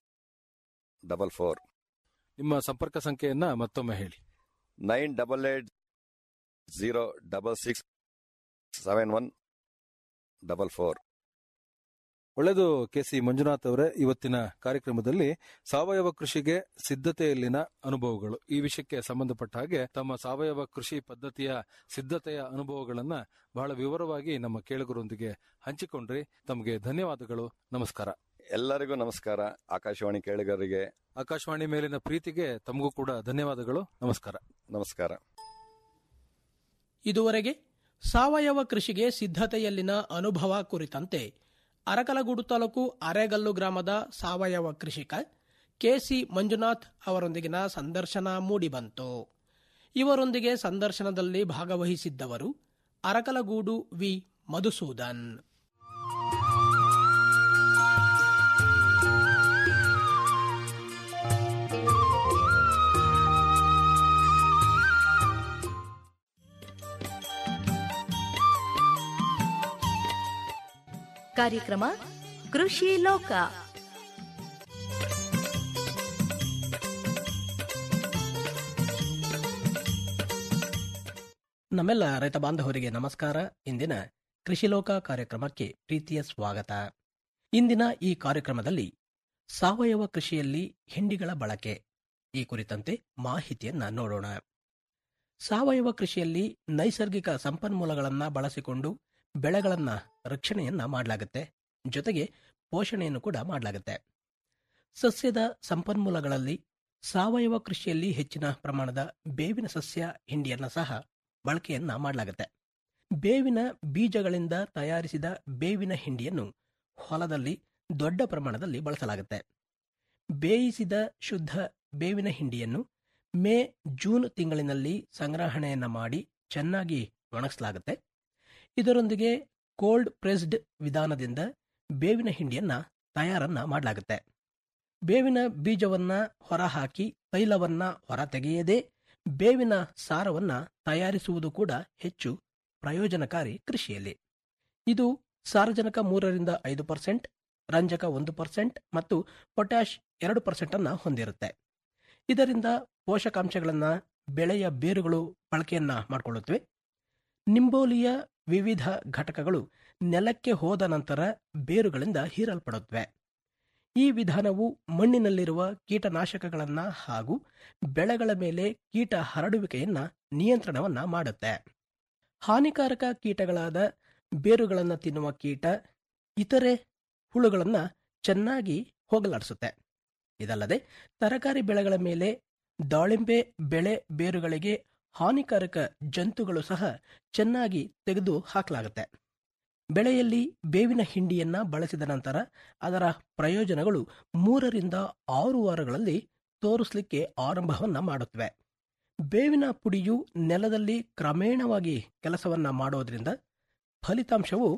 double four ನಿಮ್ಮ ಸಂಪರ್ಕ ಸಂಖ್ಯೆಯನ್ನ ಮತ್ತೊಮ್ಮೆ ಹೇಳಿ nine double eight zero double six seven one double four ಒಳ್ಳೆಯದು ಕೆ ಸಿ ಮಂಜುನಾಥ್ ಅವರೇ ಇವತ್ತಿನ ಕಾರ್ಯಕ್ರಮದಲ್ಲಿ ಸಾವಯವ ಕೃಷಿಗೆ ಸಿದ್ಧತೆಯಲ್ಲಿನ ಅನುಭವಗಳು ಈ ವಿಷಯಕ್ಕೆ ಸಂಬಂಧಪಟ್ಟ ಹಾಗೆ ತಮ್ಮ ಸಾವಯವ ಕೃಷಿ ಪದ್ಧತಿಯ ಸಿದ್ಧತೆಯ ಅನುಭವಗಳನ್ನ ಬಹಳ ವಿವರವಾಗಿ ನಮ್ಮ ಕೇಳುಗರೊಂದಿಗೆ ಹಂಚಿಕೊಂಡ್ರಿ ತಮಗೆ ಧನ್ಯವಾದಗಳು ನಮಸ್ಕಾರ ಎಲ್ಲರಿಗೂ ನಮಸ್ಕಾರ ಆಕಾಶವಾಣಿ ಕೇಳಿಗರಿಗೆ ಆಕಾಶವಾಣಿ ಮೇಲಿನ ಪ್ರೀತಿಗೆ ತಮಗೂ ಕೂಡ ಧನ್ಯವಾದಗಳು ನಮಸ್ಕಾರ ನಮಸ್ಕಾರ ಇದುವರೆಗೆ ಸಾವಯವ ಕೃಷಿಗೆ ಸಿದ್ಧತೆಯಲ್ಲಿನ ಅನುಭವ ಕುರಿತಂತೆ ಅರಕಲಗೂಡು ತಾಲೂಕು ಅರೆಗಲ್ಲು ಗ್ರಾಮದ ಸಾವಯವ ಕೃಷಿಕ ಕೆಸಿ ಮಂಜುನಾಥ್ ಅವರೊಂದಿಗಿನ ಸಂದರ್ಶನ ಮೂಡಿಬಂತು ಇವರೊಂದಿಗೆ ಸಂದರ್ಶನದಲ್ಲಿ ಭಾಗವಹಿಸಿದ್ದವರು ಅರಕಲಗೂಡು ವಿ ಮಧುಸೂದನ್ ಕಾರ್ಯಕ್ರಮ ಕೃಷಿ ಲೋಕ ನಮ್ಮೆಲ್ಲ ರೈತ ಬಾಂಧವರಿಗೆ ನಮಸ್ಕಾರ ಇಂದಿನ ಕೃಷಿಲೋಕ ಕಾರ್ಯಕ್ರಮಕ್ಕೆ ಪ್ರೀತಿಯ ಸ್ವಾಗತ ಇಂದಿನ ಈ ಕಾರ್ಯಕ್ರಮದಲ್ಲಿ ಸಾವಯವ ಕೃಷಿಯಲ್ಲಿ ಹಿಂಡಿಗಳ ಬಳಕೆ ಈ ಕುರಿತಂತೆ ಮಾಹಿತಿಯನ್ನ ನೋಡೋಣ ಸಾವಯವ ಕೃಷಿಯಲ್ಲಿ ನೈಸರ್ಗಿಕ ಸಂಪನ್ಮೂಲಗಳನ್ನ ಬಳಸಿಕೊಂಡು ಬೆಳೆಗಳನ್ನ ರಕ್ಷಣೆಯನ್ನ ಮಾಡಲಾಗುತ್ತೆ ಜೊತೆಗೆ ಪೋಷಣೆಯನ್ನು ಕೂಡ ಮಾಡಲಾಗುತ್ತೆ ಸಸ್ಯದ ಸಂಪನ್ಮೂಲಗಳಲ್ಲಿ ಸಾವಯವ ಕೃಷಿಯಲ್ಲಿ ಹೆಚ್ಚಿನ ಪ್ರಮಾಣದ ಬೇವಿನ ಸಸ್ಯ ಹಿಂಡಿಯನ್ನ ಸಹ ಬಳಕೆಯನ್ನ ಮಾಡಲಾಗುತ್ತೆ ಬೇವಿನ ಬೀಜಗಳಿಂದ ತಯಾರಿಸಿದ ಬೇವಿನ ಹಿಂಡಿಯನ್ನು ಹೊಲದಲ್ಲಿ ದೊಡ್ಡ ಪ್ರಮಾಣದಲ್ಲಿ ಬಳಸಲಾಗುತ್ತೆ ಬೇಯಿಸಿದ ಶುದ್ಧ ಬೇವಿನ ಹಿಂಡಿಯನ್ನು ಮೇ ಜೂನ್ ತಿಂಗಳಿನಲ್ಲಿ ಸಂಗ್ರಹಣೆಯನ್ನ ಮಾಡಿ ಚೆನ್ನಾಗಿ ಒಣಗಿಸಲಾಗುತ್ತೆ ಇದರೊಂದಿಗೆ ಕೋಲ್ಡ್ ಪ್ರೆಸ್ಡ್ ವಿಧಾನದಿಂದ ಬೇವಿನ ಹಿಂಡಿಯನ್ನ ತಯಾರನ್ನ ಮಾಡಲಾಗುತ್ತೆ ಬೇವಿನ ಬೀಜವನ್ನ ಹೊರಹಾಕಿ ತೈಲವನ್ನ ಹೊರತೆಗೆಯದೇ ಬೇವಿನ ಸಾರವನ್ನ ತಯಾರಿಸುವುದು ಕೂಡ ಹೆಚ್ಚು ಪ್ರಯೋಜನಕಾರಿ ಕೃಷಿಯಲ್ಲಿ ಇದು ಸಾರಜನಕ ಮೂರರಿಂದ ಐದು ಪರ್ಸೆಂಟ್ ರಂಜಕ ಒಂದು ಪರ್ಸೆಂಟ್ ಮತ್ತು ಪೊಟ್ಯಾಶ್ ಎರಡು ಪರ್ಸೆಂಟ್ ಅನ್ನ ಹೊಂದಿರುತ್ತೆ ಇದರಿಂದ ಪೋಷಕಾಂಶಗಳನ್ನ ಬೆಳೆಯ ಬೇರುಗಳು ಬಳಕೆಯನ್ನ ಮಾಡಿಕೊಳ್ಳುತ್ತವೆ ನಿಂಬೋಲಿಯ ವಿವಿಧ ಘಟಕಗಳು ನೆಲಕ್ಕೆ ಹೋದ ನಂತರ ಬೇರುಗಳಿಂದ ಹೀರಲ್ಪಡುತ್ತವೆ ಈ ವಿಧಾನವು ಮಣ್ಣಿನಲ್ಲಿರುವ ಕೀಟನಾಶಕಗಳನ್ನ ಹಾಗೂ ಬೆಳೆಗಳ ಮೇಲೆ ಕೀಟ ಹರಡುವಿಕೆಯನ್ನ ನಿಯಂತ್ರಣವನ್ನ ಮಾಡುತ್ತೆ ಹಾನಿಕಾರಕ ಕೀಟಗಳಾದ ಬೇರುಗಳನ್ನು ತಿನ್ನುವ ಕೀಟ ಇತರೆ ಹುಳುಗಳನ್ನ ಚೆನ್ನಾಗಿ ಹೋಗಲಾಡಿಸುತ್ತೆ ಇದಲ್ಲದೆ ತರಕಾರಿ ಬೆಳೆಗಳ ಮೇಲೆ ದಾಳಿಂಬೆ ಬೆಳೆ ಬೇರುಗಳಿಗೆ ಹಾನಿಕಾರಕ ಜಂತುಗಳು ಸಹ ಚೆನ್ನಾಗಿ ತೆಗೆದು ಹಾಕಲಾಗುತ್ತೆ ಬೆಳೆಯಲ್ಲಿ ಬೇವಿನ ಹಿಂಡಿಯನ್ನ ಬಳಸಿದ ನಂತರ ಅದರ ಪ್ರಯೋಜನಗಳು ಮೂರರಿಂದ ಆರು ವಾರಗಳಲ್ಲಿ ತೋರಿಸಲಿಕ್ಕೆ ಆರಂಭವನ್ನ ಮಾಡುತ್ತವೆ ಬೇವಿನ ಪುಡಿಯು ನೆಲದಲ್ಲಿ ಕ್ರಮೇಣವಾಗಿ ಕೆಲಸವನ್ನ ಮಾಡೋದ್ರಿಂದ ಫಲಿತಾಂಶವು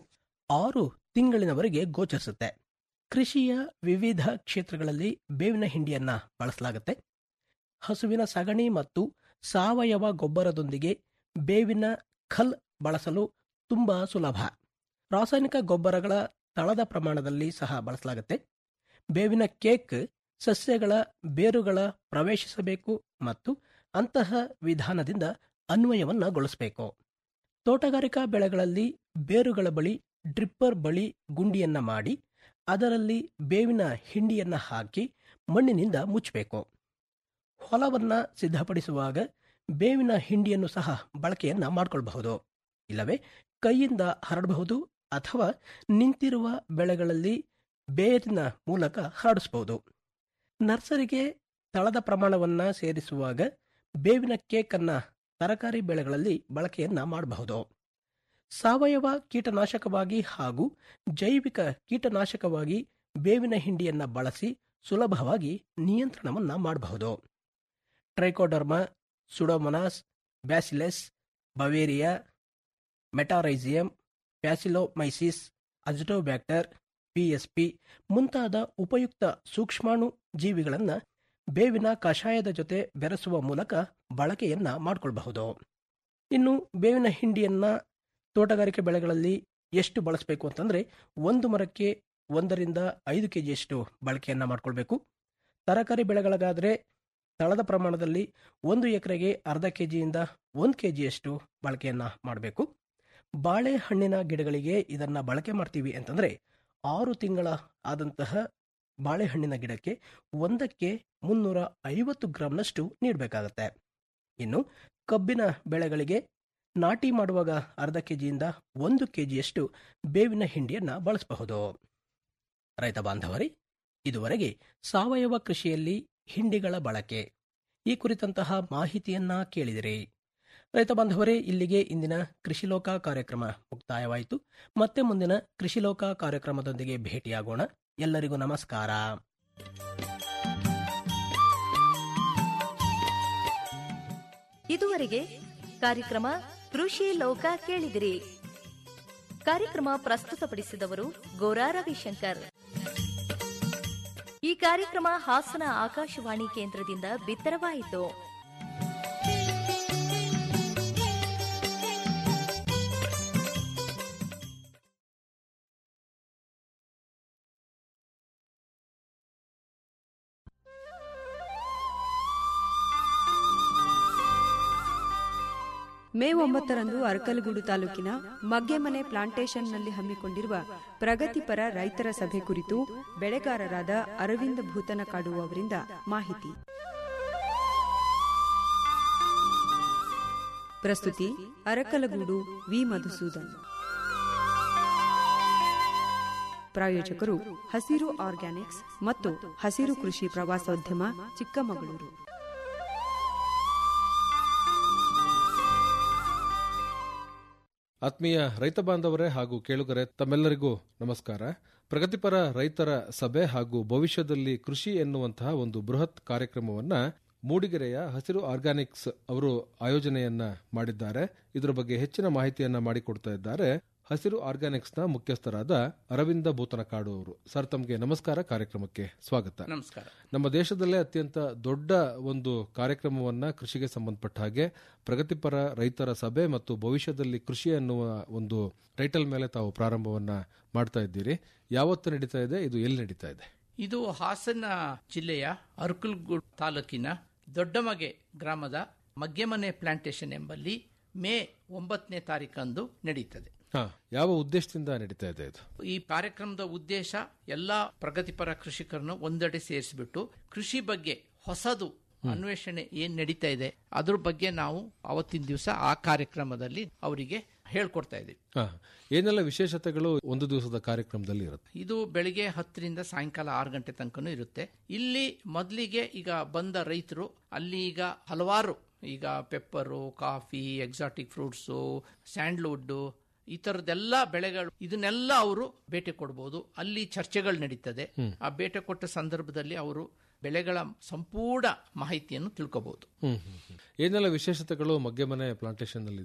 ಆರು ತಿಂಗಳಿನವರೆಗೆ ಗೋಚರಿಸುತ್ತೆ ಕೃಷಿಯ ವಿವಿಧ ಕ್ಷೇತ್ರಗಳಲ್ಲಿ ಬೇವಿನ ಹಿಂಡಿಯನ್ನ ಬಳಸಲಾಗುತ್ತೆ ಹಸುವಿನ ಸಗಣಿ ಮತ್ತು ಸಾವಯವ ಗೊಬ್ಬರದೊಂದಿಗೆ ಬೇವಿನ ಖಲ್ ಬಳಸಲು ತುಂಬಾ ಸುಲಭ ರಾಸಾಯನಿಕ ಗೊಬ್ಬರಗಳ ತಳದ ಪ್ರಮಾಣದಲ್ಲಿ ಸಹ ಬಳಸಲಾಗುತ್ತೆ ಬೇವಿನ ಕೇಕ್ ಸಸ್ಯಗಳ ಬೇರುಗಳ ಪ್ರವೇಶಿಸಬೇಕು ಮತ್ತು ಅಂತಹ ವಿಧಾನದಿಂದ ಅನ್ವಯವನ್ನಗೊಳಿಸಬೇಕು ತೋಟಗಾರಿಕಾ ಬೆಳೆಗಳಲ್ಲಿ ಬೇರುಗಳ ಬಳಿ ಡ್ರಿಪ್ಪರ್ ಬಳಿ ಗುಂಡಿಯನ್ನ ಮಾಡಿ ಅದರಲ್ಲಿ ಬೇವಿನ ಹಿಂಡಿಯನ್ನ ಹಾಕಿ ಮಣ್ಣಿನಿಂದ ಮುಚ್ಚಬೇಕು ಹೊಲವನ್ನ ಸಿದ್ಧಪಡಿಸುವಾಗ ಬೇವಿನ ಹಿಂಡಿಯನ್ನು ಸಹ ಬಳಕೆಯನ್ನ ಮಾಡಿಕೊಳ್ಳಬಹುದು ಇಲ್ಲವೇ ಕೈಯಿಂದ ಹರಡಬಹುದು ಅಥವಾ ನಿಂತಿರುವ ಬೆಳೆಗಳಲ್ಲಿ ಬೇರಿನ ಮೂಲಕ ಹರಡಿಸಬಹುದು ನರ್ಸರಿಗೆ ತಳದ ಪ್ರಮಾಣವನ್ನ ಸೇರಿಸುವಾಗ ಬೇವಿನ ಕೇಕ್ ಅನ್ನ ತರಕಾರಿ ಬೆಳೆಗಳಲ್ಲಿ ಬಳಕೆಯನ್ನ ಮಾಡಬಹುದು ಸಾವಯವ ಕೀಟನಾಶಕವಾಗಿ ಹಾಗೂ ಜೈವಿಕ ಕೀಟನಾಶಕವಾಗಿ ಬೇವಿನ ಹಿಂಡಿಯನ್ನ ಬಳಸಿ ಸುಲಭವಾಗಿ ನಿಯಂತ್ರಣವನ್ನ ಮಾಡಬಹುದು Trichoderma Pseudomonas Bacillus Beauveria Metarhizium Paecilomyces Azotobacter PSP ಮುಂತಾದ ಉಪಯುಕ್ತ ಸೂಕ್ಷ್ಮಾಣು ಜೀವಿಗಳನ್ನು ಬೇವಿನ ಕಷಾಯದ ಜೊತೆ ಬೆರೆಸುವ ಮೂಲಕ ಬಳಕೆಯನ್ನ ಮಾಡಿಕೊಳ್ಳಬಹುದು ಇನ್ನು ಬೇವಿನ ಹಿಂಡಿಯನ್ನ ತೋಟಗಾರಿಕೆ ಬೆಳೆಗಳಲ್ಲಿ ಎಷ್ಟು ಬಳಸಬೇಕು ಅಂತಂದ್ರೆ ಒಂದು ಮರಕ್ಕೆ ಒಂದರಿಂದ ಐದು ಕೆಜಿಯಷ್ಟು ಬಳಕೆಯನ್ನ ಮಾಡಿಕೊಳ್ಬೇಕು ತರಕಾರಿ ಬೆಳೆಗಳಿಗಾದರೆ ತಳದ ಪ್ರಮಾಣದಲ್ಲಿ ಒಂದು ಎಕರೆಗೆ ಅರ್ಧ ಕೆಜಿಯಿಂದ ಒಂದು ಕೆಜಿಯಷ್ಟು ಬಳಕೆಯನ್ನ ಮಾಡಬೇಕು ಬಾಳೆಹಣ್ಣಿನ ಗಿಡಗಳಿಗೆ ಇದನ್ನ ಬಳಕೆ ಮಾಡ್ತೀವಿ ಅಂತಂದ್ರೆ ಆರು ತಿಂಗಳ ಆದಂತಹ ಬಾಳೆಹಣ್ಣಿನ ಗಿಡಕ್ಕೆ ಒಂದಕ್ಕೆ ಮುನ್ನೂರ ಐವತ್ತು ಗ್ರಾಂನಷ್ಟು ನೀಡಬೇಕಾಗತ್ತೆ ಇನ್ನು ಕಬ್ಬಿನ ಬೆಳೆಗಳಿಗೆ ನಾಟಿ ಮಾಡುವಾಗ ಅರ್ಧ ಕೆಜಿಯಿಂದ ಒಂದು ಕೆಜಿಯಷ್ಟು ಬೇವಿನ ಹಿಂಡಿಯನ್ನ ಬಳಸಬಹುದು ರೈತ ಬಾಂಧವರೇ ಇದುವರೆಗೆ ಸಾವಯವ ಕೃಷಿಯಲ್ಲಿ ಹಿಂಡಿಗಳ ಬಳಕೆ ಈ ಕುರಿತಂತಹ ಮಾಹಿತಿಯನ್ನ ಕೇಳಿದಿರಿ ರೈತ ಬಾಂಧವರೇ ಇಲ್ಲಿಗೆ ಇಂದಿನ ಕೃಷಿಲೋಕ ಕಾರ್ಯಕ್ರಮ ಮುಕ್ತಾಯವಾಯಿತು ಮತ್ತೆ ಮುಂದಿನ ಕೃಷಿಲೋಕ ಕಾರ್ಯಕ್ರಮದೊಂದಿಗೆ ಭೇಟಿಯಾಗೋಣ ಎಲ್ಲರಿಗೂ ನಮಸ್ಕಾರ ಇದುವರೆಗೆ ಕಾರ್ಯಕ್ರಮ ಕೃಷಿ ಲೋಕ ಕೇಳಿದಿರಿ ಕಾರ್ಯಕ್ರಮ ಪ್ರಸ್ತುತಪಡಿಸಿದವರು ಗೋರಾ ರವಿಶಂಕರ್ ಈ ಕಾರ್ಯಕ್ರಮ ಹಾಸನ ಆಕಾಶವಾಣಿ ಕೇಂದ್ರದಿಂದ ಬಿತ್ತರವಾಯಿತು ಮೇ ಒಂಬತ್ತರಂದು ಅರಕಲಗೂಡು ತಾಲೂಕಿನ ಮಗ್ಗೆಮನೆ ಪ್ಲಾಂಟೇಶನ್ನಲ್ಲಿ ಹಮ್ಮಿಕೊಂಡಿರುವ ಪ್ರಗತಿಪರ ರೈತರ ಸಭೆ ಕುರಿತು ಬೆಳೆಗಾರರಾದ ಅರವಿಂದ ಭೂತನಕಾಡು ಅವರಿಂದ ಮಾಹಿತಿ ಪ್ರಸ್ತುತಿ ಅರಕಲಗೂಡು ವಿ ಮಧುಸೂದನ್ ಪ್ರಾಯೋಜಕರು ಹಸಿರು ಆರ್ಗ್ಯಾನಿಕ್ಸ್ ಮತ್ತು ಹಸಿರು ಕೃಷಿ ಪ್ರವಾಸೋದ್ಯಮ ಚಿಕ್ಕಮಗಳೂರು ಆತ್ಮೀಯ ರೈತ ಬಾಂಧವರೇ ಹಾಗೂ ಕೇಳುಗರೆ ತಮ್ಮೆಲ್ಲರಿಗೂ ನಮಸ್ಕಾರ ಪ್ರಗತಿಪರ ರೈತರ ಸಭೆ ಹಾಗೂ ಭವಿಷ್ಯದಲ್ಲಿ ಕೃಷಿ ಎನ್ನುವಂತಹ ಒಂದು ಬೃಹತ್ ಕಾರ್ಯಕ್ರಮವನ್ನ ಮೂಡಿಗೆರೆಯ ಹಸಿರು ಆರ್ಗ್ಯಾನಿಕ್ಸ್ ಅವರು ಆಯೋಜನೆಯನ್ನ ಮಾಡಿದ್ದಾರೆ ಇದರ ಬಗ್ಗೆ ಹೆಚ್ಚಿನ ಮಾಹಿತಿಯನ್ನ ಮಾಡಿಕೊಡ್ತಾ ಇದ್ದಾರೆ ಹಸಿರು ಆರ್ಗ್ಯಾನಿಕ್ಸ್ನ ಮುಖ್ಯಸ್ಥರಾದ ಅರವಿಂದ ಭೂತನಕಾಡು ಅವರು ಸರ್ ತಮಗೆ ನಮಸ್ಕಾರ ಕಾರ್ಯಕ್ರಮಕ್ಕೆ ಸ್ವಾಗತ ನಮಸ್ಕಾರ ನಮ್ಮ ದೇಶದಲ್ಲೇ ಅತ್ಯಂತ ದೊಡ್ಡ ಒಂದು ಕಾರ್ಯಕ್ರಮವನ್ನ ಕೃಷಿಗೆ ಸಂಬಂಧಪಟ್ಟ ಹಾಗೆ ಪ್ರಗತಿಪರ ರೈತರ ಸಭೆ ಮತ್ತು ಭವಿಷ್ಯದಲ್ಲಿ ಕೃಷಿ ಅನ್ನುವ ಒಂದು ಟೈಟಲ್ ಮೇಲೆ ತಾವು ಪ್ರಾರಂಭವನ್ನ ಮಾಡ್ತಾ ಇದ್ದೀರಿ ಯಾವತ್ತು ನಡೀತಾ ಇದೆ ಇದು ಎಲ್ಲಿ ನಡೀತಾ ಇದೆ ಇದು ಹಾಸನ ಜಿಲ್ಲೆಯ ಅರ್ಕಲ್ಗೂಡ್ ತಾಲೂಕಿನ ದೊಡ್ಡಮಗೆ ಗ್ರಾಮದ ಮಗ್ಗೆಮನೆ ಪ್ಲಾಂಟೇಶನ್ ಎಂಬಲ್ಲಿ ಮೇ ಒಂಬತ್ತನೇ ತಾರೀಕಂದು ನಡೀತದೆ ಹಾ ಯಾವ ಉದ್ದೇಶದಿಂದ ನಡೀತಾ ಇದೆ ಇದು ಈ ಕಾರ್ಯಕ್ರಮದ ಉದ್ದೇಶ ಎಲ್ಲಾ ಪ್ರಗತಿಪರ ಕೃಷಿಕರನ್ನು ಒಂದೆಡೆ ಸೇರಿಸಿಬಿಟ್ಟು ಕೃಷಿ ಬಗ್ಗೆ ಹೊಸದು ಅನ್ವೇಷಣೆ ಏನ್ ನಡೀತಾ ಇದೆ ಅದ್ರ ಬಗ್ಗೆ ನಾವು ಅವತ್ತಿನ ದಿವಸ ಆ ಕಾರ್ಯಕ್ರಮದಲ್ಲಿ ಅವರಿಗೆ ಹೇಳ್ಕೊಡ್ತಾ ಇದ್ದೀವಿ ಹಾ ಏನೆಲ್ಲ ವಿಶೇಷತೆಗಳು ಒಂದು ದಿವಸದ ಕಾರ್ಯಕ್ರಮದಲ್ಲಿ ಇರುತ್ತೆ ಇದು ಬೆಳಿಗ್ಗೆ ಹತ್ತರಿಂದ ಸಾಯಂಕಾಲ ಆರು ಗಂಟೆ ತನಕನೂ ಇರುತ್ತೆ ಇಲ್ಲಿ ಮೊದಲಿಗೆ ಈಗ ಬಂದ ರೈತರು ಅಲ್ಲಿ ಈಗ ಹಲವಾರು ಈಗ pepper coffee exotic fruits sandalwood ಈ ತರದೆಲ್ಲ ಬೆಳೆಗಳು ಇದನ್ನೆಲ್ಲ ಅವರು ಬೇಟೆ ಕೊಡಬಹುದು ಅಲ್ಲಿ ಚರ್ಚೆಗಳು ನಡೀತದೆ ಆ ಬೇಟೆ ಕೊಟ್ಟ ಸಂದರ್ಭದಲ್ಲಿ ಅವರು ಬೆಳೆಗಳ ಸಂಪೂರ್ಣ ಮಾಹಿತಿಯನ್ನು ತಿಳ್ಕೋಬಹುದು ಹ್ಮ್ ಹ್ಮ್, ಹ್ಮ್. ಏನೆಲ್ಲ ವಿಶೇಷತೆಗಳು ಮಗ್ಗೆಮನೆ ಪ್ಲಾಂಟೇಶನ್ ನಲ್ಲಿ ಇದೆ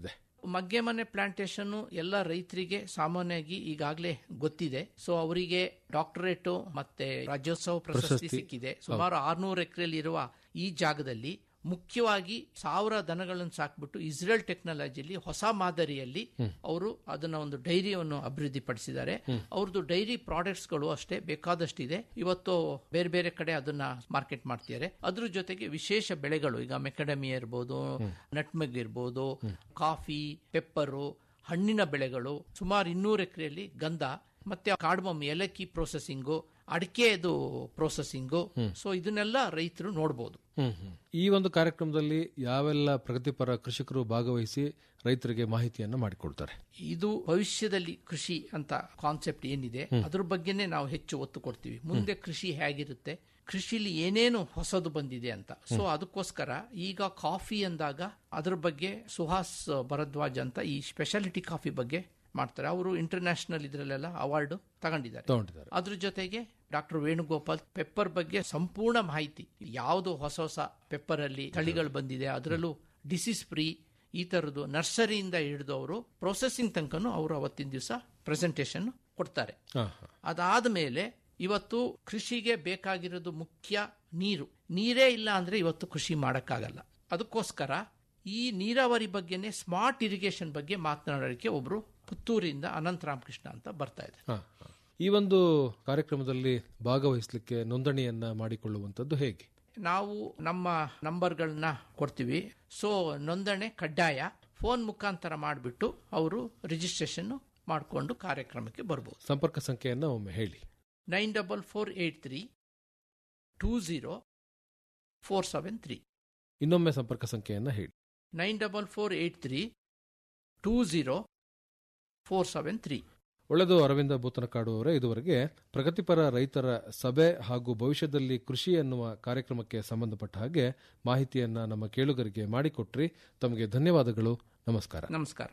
ಮಗ್ಗೆ ಮನೆ ಪ್ಲಾಂಟೇಶನ್ ಎಲ್ಲ ರೈತರಿಗೆ ಸಾಮಾನ್ಯವಾಗಿ ಈಗಾಗಲೇ ಗೊತ್ತಿದೆ ಸೊ ಅವರಿಗೆ ಡಾಕ್ಟರೇಟ್ ಮತ್ತೆ ರಾಜ್ಯೋತ್ಸವ ಪ್ರಶಸ್ತಿ ಪ್ರಶಸ್ತಿ. ಸಿಕ್ಕಿದೆ ಸುಮಾರು ಆರ್ನೂರು ಎಕರೆಯಲ್ಲಿ ಇರುವ ಈ ಜಾಗದಲ್ಲಿ ಮುಖ್ಯವಾಗಿ ಸಾವಿರ ದನಗಳನ್ನು ಸಾಕ್ಬಿಟ್ಟು ಇಸ್ರೇಲ್ ಟೆಕ್ನಾಲಜಿಯಲ್ಲಿ ಹೊಸ ಮಾದರಿಯಲ್ಲಿ ಅವರು ಅದನ್ನ ಒಂದು ಡೈರಿಯನ್ನು ಅಭಿವೃದ್ಧಿಪಡಿಸಿದ್ದಾರೆ ಅವ್ರದ್ದು ಡೈರಿ ಪ್ರಾಡಕ್ಟ್ಸ್ಗಳು ಅಷ್ಟೇ ಬೇಕಾದಷ್ಟಿದೆ ಇವತ್ತು ಬೇರೆ ಬೇರೆ ಕಡೆ ಅದನ್ನ ಮಾರ್ಕೆಟ್ ಮಾಡ್ತಿದ್ದಾರೆ ಅದ್ರ ಜೊತೆಗೆ ವಿಶೇಷ ಬೆಳೆಗಳು ಈಗ ಮೆಕಡಮಿಯಾ ಇರ್ಬೋದು ನಟ್ಮೆಗ್ ಇರ್ಬೋದು ಕಾಫಿ ಪೆಪ್ಪರು ಹಣ್ಣಿನ ಬೆಳೆಗಳು ಸುಮಾರು ಇನ್ನೂರು ಎಕರೆಯಲ್ಲಿ ಗಂಧ ಮತ್ತೆ ಕಾಡ್ಮಮ್ ಏಲಕ್ಕಿ ಪ್ರೊಸೆಸಿಂಗು ಅಡಿಕೆದು ಪ್ರೊಸೆಸಿಂಗು ಸೊ ಇದನ್ನೆಲ್ಲ ರೈತರು ನೋಡಬಹುದು ಹ್ಮ್ ಹ್ಮ್. ಈ ಒಂದು ಕಾರ್ಯಕ್ರಮದಲ್ಲಿ ಯಾವೆಲ್ಲ ಪ್ರಗತಿಪರ ಕೃಷಿಕರು ಭಾಗವಹಿಸಿ ರೈತರಿಗೆ ಮಾಹಿತಿಯನ್ನ ಮಾಡಿಕೊಡ್ತಾರೆ ಇದು ಭವಿಷ್ಯದಲ್ಲಿ ಕೃಷಿ ಅಂತ ಕಾನ್ಸೆಪ್ಟ್ ಏನಿದೆ ಅದ್ರ ಬಗ್ಗೆನೇ ನಾವು ಹೆಚ್ಚು ಒತ್ತು ಕೊಡ್ತೀವಿ ಮುಂದೆ ಕೃಷಿ ಹೇಗಿರುತ್ತೆ ಕೃಷಿಲಿ ಏನೇನು ಹೊಸದು ಬಂದಿದೆ ಅಂತ ಸೊ ಅದಕ್ಕೋಸ್ಕರ ಈಗ ಕಾಫಿ ಅಂದಾಗ ಅದ್ರ ಬಗ್ಗೆ ಸುಹಾಸ್ ಭರದ್ವಾಜ್ ಅಂತ ಈ ಸ್ಪೆಷಾಲಿಟಿ ಕಾಫಿ ಬಗ್ಗೆ ಮಾಡ್ತಾರೆ ಅವರು ಇಂಟರ್ನ್ಯಾಷನಲ್ ಇದ್ರಲ್ಲೆಲ್ಲ ಅವಾರ್ಡ್ ತಗೊಂಡಿದ್ದಾರೆ ತಗೊಂಡಿದ್ದಾರೆ ಅದ್ರ ಜೊತೆಗೆ ಡಾಕ್ಟರ್ ವೇಣುಗೋಪಾಲ್ ಪೆಪ್ಪರ್ ಬಗ್ಗೆ ಸಂಪೂರ್ಣ ಮಾಹಿತಿ ಯಾವುದು ಹೊಸ ಹೊಸ ಪೆಪ್ಪರ್ ಅಲ್ಲಿ ತಳಿಗಳು ಬಂದಿದೆ ಅದರಲ್ಲೂ ಡಿಸೀಸ್ ಫ್ರೀ ಈ ತರದ್ದು ನರ್ಸರಿಯಿಂದ ಹಿಡಿದು ಅವರು ಪ್ರೊಸೆಸಿಂಗ್ ತನಕನೂ ಅವರು ಅವತ್ತಿನ ದಿವಸ ಪ್ರೆಸೆಂಟೇಶನ್ ಕೊಡ್ತಾರೆ ಹಾ, ಹಾ. ಅದಾದ ಮೇಲೆ ಇವತ್ತು ಕೃಷಿಗೆ ಬೇಕಾಗಿರೋದು ಮುಖ್ಯ ನೀರು ನೀರೇ ಇಲ್ಲ ಅಂದ್ರೆ ಇವತ್ತು ಕೃಷಿ ಮಾಡಕ್ಕಾಗಲ್ಲ ಅದಕ್ಕೋಸ್ಕರ ಈ ನೀರಾವರಿ ಬಗ್ಗೆನೇ ಸ್ಮಾರ್ಟ್ ಇರಿಗೇಷನ್ ಬಗ್ಗೆ ಮಾತನಾಡೋಕ್ಕೆ ಒಬ್ರು ಪುತ್ತೂರಿಂದ ಅನಂತ ರಾಮಕೃಷ್ಣ ಅಂತ ಬರ್ತಾ ಇದೆ ಹಾ, ಹಾ. ಈ ಒಂದು ಕಾರ್ಯಕ್ರಮದಲ್ಲಿ ಭಾಗವಹಿಸಲಿಕ್ಕೆ ನೋಂದಣಿಯನ್ನ ಮಾಡಿಕೊಳ್ಳುವಂತದ್ದು ಹೇಗೆ ನಾವು ನಮ್ಮ ನಂಬರ್ಗಳನ್ನ ಕೊಡ್ತೀವಿ ಸೊ ನೋಂದಣಿ ಕಡ್ಡಾಯ ಫೋನ್ ಮುಖಾಂತರ ಮಾಡಿಬಿಟ್ಟು ಅವರು ರಿಜಿಸ್ಟ್ರೇಷನ್ ಮಾಡಿಕೊಂಡು ಕಾರ್ಯಕ್ರಮಕ್ಕೆ ಬರ್ಬೋದು ಸಂಪರ್ಕ ಸಂಖ್ಯೆಯನ್ನ ಒಮ್ಮೆ ಹೇಳಿ nine double four eight three two zero four seven three ಇನ್ನೊಮ್ಮೆ ಸಂಪರ್ಕ ಸಂಖ್ಯೆಯನ್ನ ಹೇಳಿ nine double four eight three two zero four seven three ಒಳ್ಳೆದು ಅರವಿಂದ ಭೂತನಕಾಡು ಅವರೇ ಇದುವರೆಗೆ ಪ್ರಗತಿಪರ ರೈತರ ಸಭೆ ಹಾಗೂ ಭವಿಷ್ಯದಲ್ಲಿ ಕೃಷಿ ಎನ್ನುವ ಕಾರ್ಯಕ್ರಮಕ್ಕೆ ಸಂಬಂಧಪಟ್ಟ ಹಾಗೆ ಮಾಹಿತಿಯನ್ನ ನಮ್ಮ ಕೇಳುಗರಿಗೆ ಮಾಡಿಕೊಟ್ರಿ ತಮಗೆ ಧನ್ಯವಾದಗಳು ನಮಸ್ಕಾರ ನಮಸ್ಕಾರ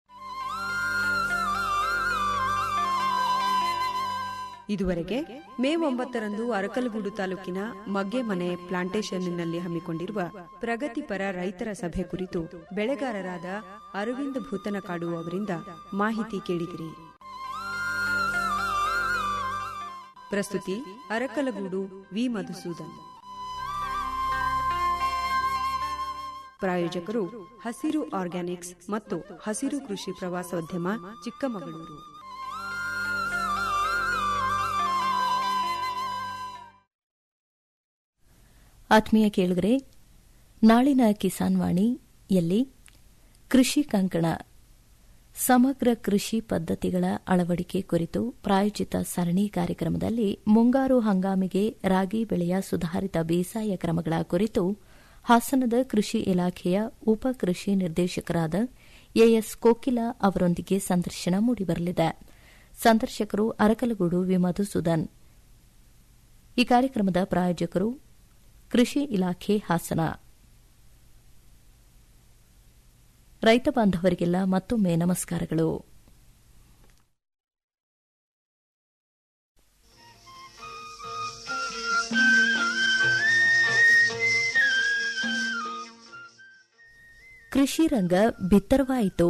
ಇದುವರೆಗೆ ಮೇ ಒಂಬತ್ತರಂದು ಅರಕಲಗೂಡು ತಾಲೂಕಿನ ಮಗ್ಗೆಮನೆ ಪ್ಲಾಂಟೇಶನ್ನಲ್ಲಿ ಹಮ್ಮಿಕೊಂಡಿರುವ ಪ್ರಗತಿಪರ ರೈತರ ಸಭೆ ಕುರಿತು ಬೆಳೆಗಾರರಾದ ಅರವಿಂದ ಭೂತನಕಾಡು ಅವರಿಂದ ಮಾಹಿತಿ ಕೇಳಿದಿರಿ ಪ್ರಸ್ತುತಿ ಅರಕಲಗೂಡು ವಿ ಮಧುಸೂದನ್ ಪ್ರಾಯೋಜಕರು ಹಸಿರು ಆರ್ಗ್ಯಾನಿಕ್ಸ್ ಮತ್ತು ಹಸಿರು ಕೃಷಿ ಪ್ರವಾಸೋದ್ಯಮ ಚಿಕ್ಕಮಗಳೂರು ಆತ್ಮೀಯ ಕೇಳುಗರೆ ನಾಳಿನ ಕಿಸಾನ್ ವಾಣಿಯಲ್ಲಿ ಕೃಷಿ ಕಂಕಣ ಸಮಗ್ರ ಕೃಷಿ ಪದ್ಧತಿಗಳ ಅಳವಡಿಕೆ ಕುರಿತು ಪ್ರಾಯೋಜಿತ ಸರಣಿ ಕಾರ್ಯಕ್ರಮದಲ್ಲಿ ಮುಂಗಾರು ಹಂಗಾಮಿಗೆ ರಾಗಿ ಬೆಳೆಯ ಸುಧಾರಿತ ಬೇಸಾಯ ಕ್ರಮಗಳ ಕುರಿತು ಹಾಸನದ ಕೃಷಿ ಇಲಾಖೆಯ ಉಪ ಕೃಷಿ ನಿರ್ದೇಶಕರಾದ ಎಎಸ್ ಕೋಕಿಲ ಅವರೊಂದಿಗೆ ಸಂದರ್ಶನ ಮೂಡಿಬರಲಿದೆ ಸಂದರ್ಶಕರು ಅರಕಲಗೂಡು ವಿ ಮಧುಸೂದನ್ ಈ ಕಾರ್ಯಕ್ರಮದ ಪ್ರಾಯೋಜಕರು ಕೃಷಿ ಇಲಾಖೆ ಹಾಸನ ರೈತ ಬಾಂಧವರಿಗೆಲ್ಲ ಮತ್ತೊಮ್ಮೆ ನಮಸ್ಕಾರಗಳು ಕೃಷಿ ರಂಗ ಬಿತ್ತರವಾಯಿತು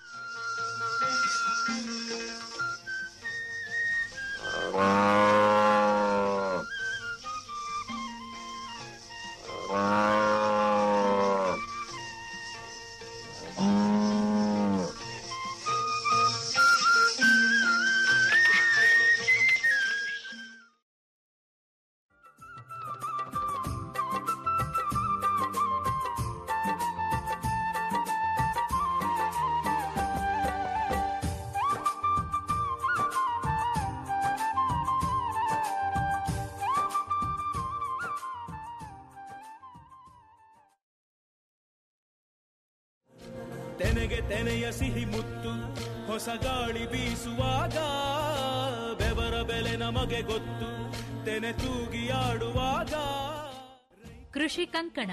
ತೆನೆಗೆ ತೆನೆಯ ಸಿಹಿ ಮುತ್ತು ಹೊಸ ಗಾಳಿ ಬೀಸುವಾಗ ಬೆವರ ಬೆಲೆ ನಮಗೆ ಗೊತ್ತು ತೆನೆ ತೂಗಿ ಆಡುವಾಗ ಕೃಷಿ ಕಂಕಣ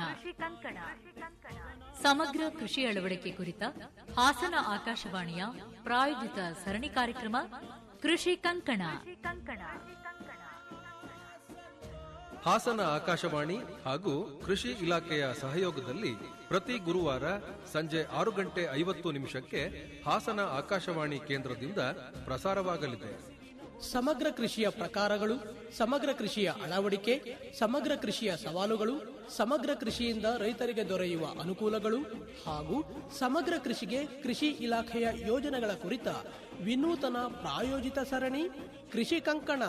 ಸಮಗ್ರ ಕೃಷಿ ಅಳವಡಿಕೆ ಕುರಿತ ಹಾಸನ ಆಕಾಶವಾಣಿಯ ಪ್ರಾಯೋಜಿತ ಸರಣಿ ಕಾರ್ಯಕ್ರಮ ಕೃಷಿ ಕಂಕಣ ಹಾಸನ ಆಕಾಶವಾಣಿ ಹಾಗೂ ಕೃಷಿ ಇಲಾಖೆಯ ಸಹಯೋಗದಲ್ಲಿ ಪ್ರತಿ ಗುರುವಾರ ಸಂಜೆ ಆರು ಗಂಟೆ ಐವತ್ತು ನಿಮಿಷಕ್ಕೆ ಹಾಸನ ಆಕಾಶವಾಣಿ ಕೇಂದ್ರದಿಂದ ಪ್ರಸಾರವಾಗಲಿದೆ ಸಮಗ್ರ ಕೃಷಿಯ ಪ್ರಕಾರಗಳು ಸಮಗ್ರ ಕೃಷಿಯ ಅಳವಡಿಕೆ ಸಮಗ್ರ ಕೃಷಿಯ ಸವಾಲುಗಳು ಸಮಗ್ರ ಕೃಷಿಯಿಂದ ರೈತರಿಗೆ ದೊರೆಯುವ ಅನುಕೂಲಗಳು ಹಾಗೂ ಸಮಗ್ರ ಕೃಷಿಗೆ ಕೃಷಿ ಇಲಾಖೆಯ ಯೋಜನೆಗಳ ಕುರಿತ ವಿನೂತನ ಪ್ರಾಯೋಜಿತ ಸರಣಿ ಕೃಷಿ ಕಂಕಣ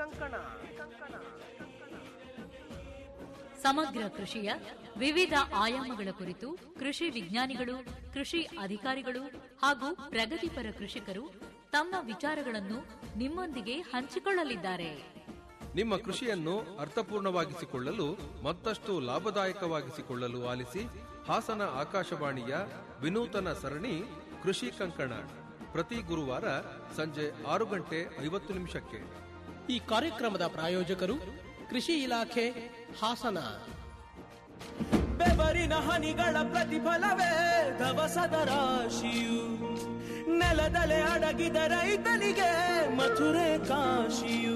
ಸಮಗ್ರ ಕೃಷಿಯ ವಿವಿಧ ಆಯಾಮಗಳ ಕುರಿತು ಕೃಷಿ ವಿಜ್ಞಾನಿಗಳು ಕೃಷಿ ಅಧಿಕಾರಿಗಳು ಹಾಗೂ ಪ್ರಗತಿಪರ ಕೃಷಿಕರು ತಮ್ಮ ವಿಚಾರಗಳನ್ನು ನಿಮ್ಮೊಂದಿಗೆ ಹಂಚಿಕೊಳ್ಳಲಿದ್ದಾರೆ ನಿಮ್ಮ ಕೃಷಿಯನ್ನು ಅರ್ಥಪೂರ್ಣವಾಗಿಸಿಕೊಳ್ಳಲು ಮತ್ತಷ್ಟು ಲಾಭದಾಯಕವಾಗಿಸಿಕೊಳ್ಳಲು ಆಲಿಸಿ ಹಾಸನ ಆಕಾಶವಾಣಿಯ ವಿನೂತನ ಸರಣಿ ಕೃಷಿ ಕಂಕಣ ಪ್ರತಿ ಗುರುವಾರ ಸಂಜೆ ಆರು ಗಂಟೆ ಐವತ್ತು ನಿಮಿಷಕ್ಕೆ ಈ ಕಾರ್ಯಕ್ರಮದ ಪ್ರಾಯೋಜಕರು ಕೃಷಿ ಇಲಾಖೆ ಹಾಸನ ಬೆವರಿನ ಹನಿಗಳ ಪ್ರತಿಫಲವೇ ದವಸದ ರಾಶಿಯು ನೆಲದಲೆ ಅಡಗಿದ ರೈತನಿಗೆ ಮಥುರೆ ಕಾಶಿಯು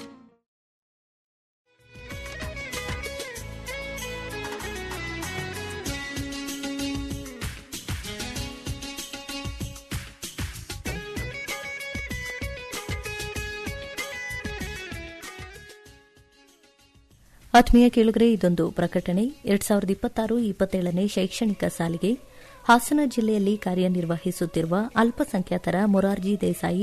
ಆತ್ಮೀಯ ಕೇಳುಗರೆ ಇದೊಂದು ಪ್ರಕಟಣೆ ಎರಡ್ ಸಾವಿರದ ಇಪ್ಪತ್ತಾರು ಇಪ್ಪತ್ತೇಳನೇ ಶೈಕ್ಷಣಿಕ ಸಾಲಿಗೆ ಹಾಸನ ಜಿಲ್ಲೆಯಲ್ಲಿ ಕಾರ್ಯನಿರ್ವಹಿಸುತ್ತಿರುವ ಅಲ್ಪಸಂಖ್ಯಾತರ ಮೊರಾರ್ಜಿ ದೇಸಾಯಿ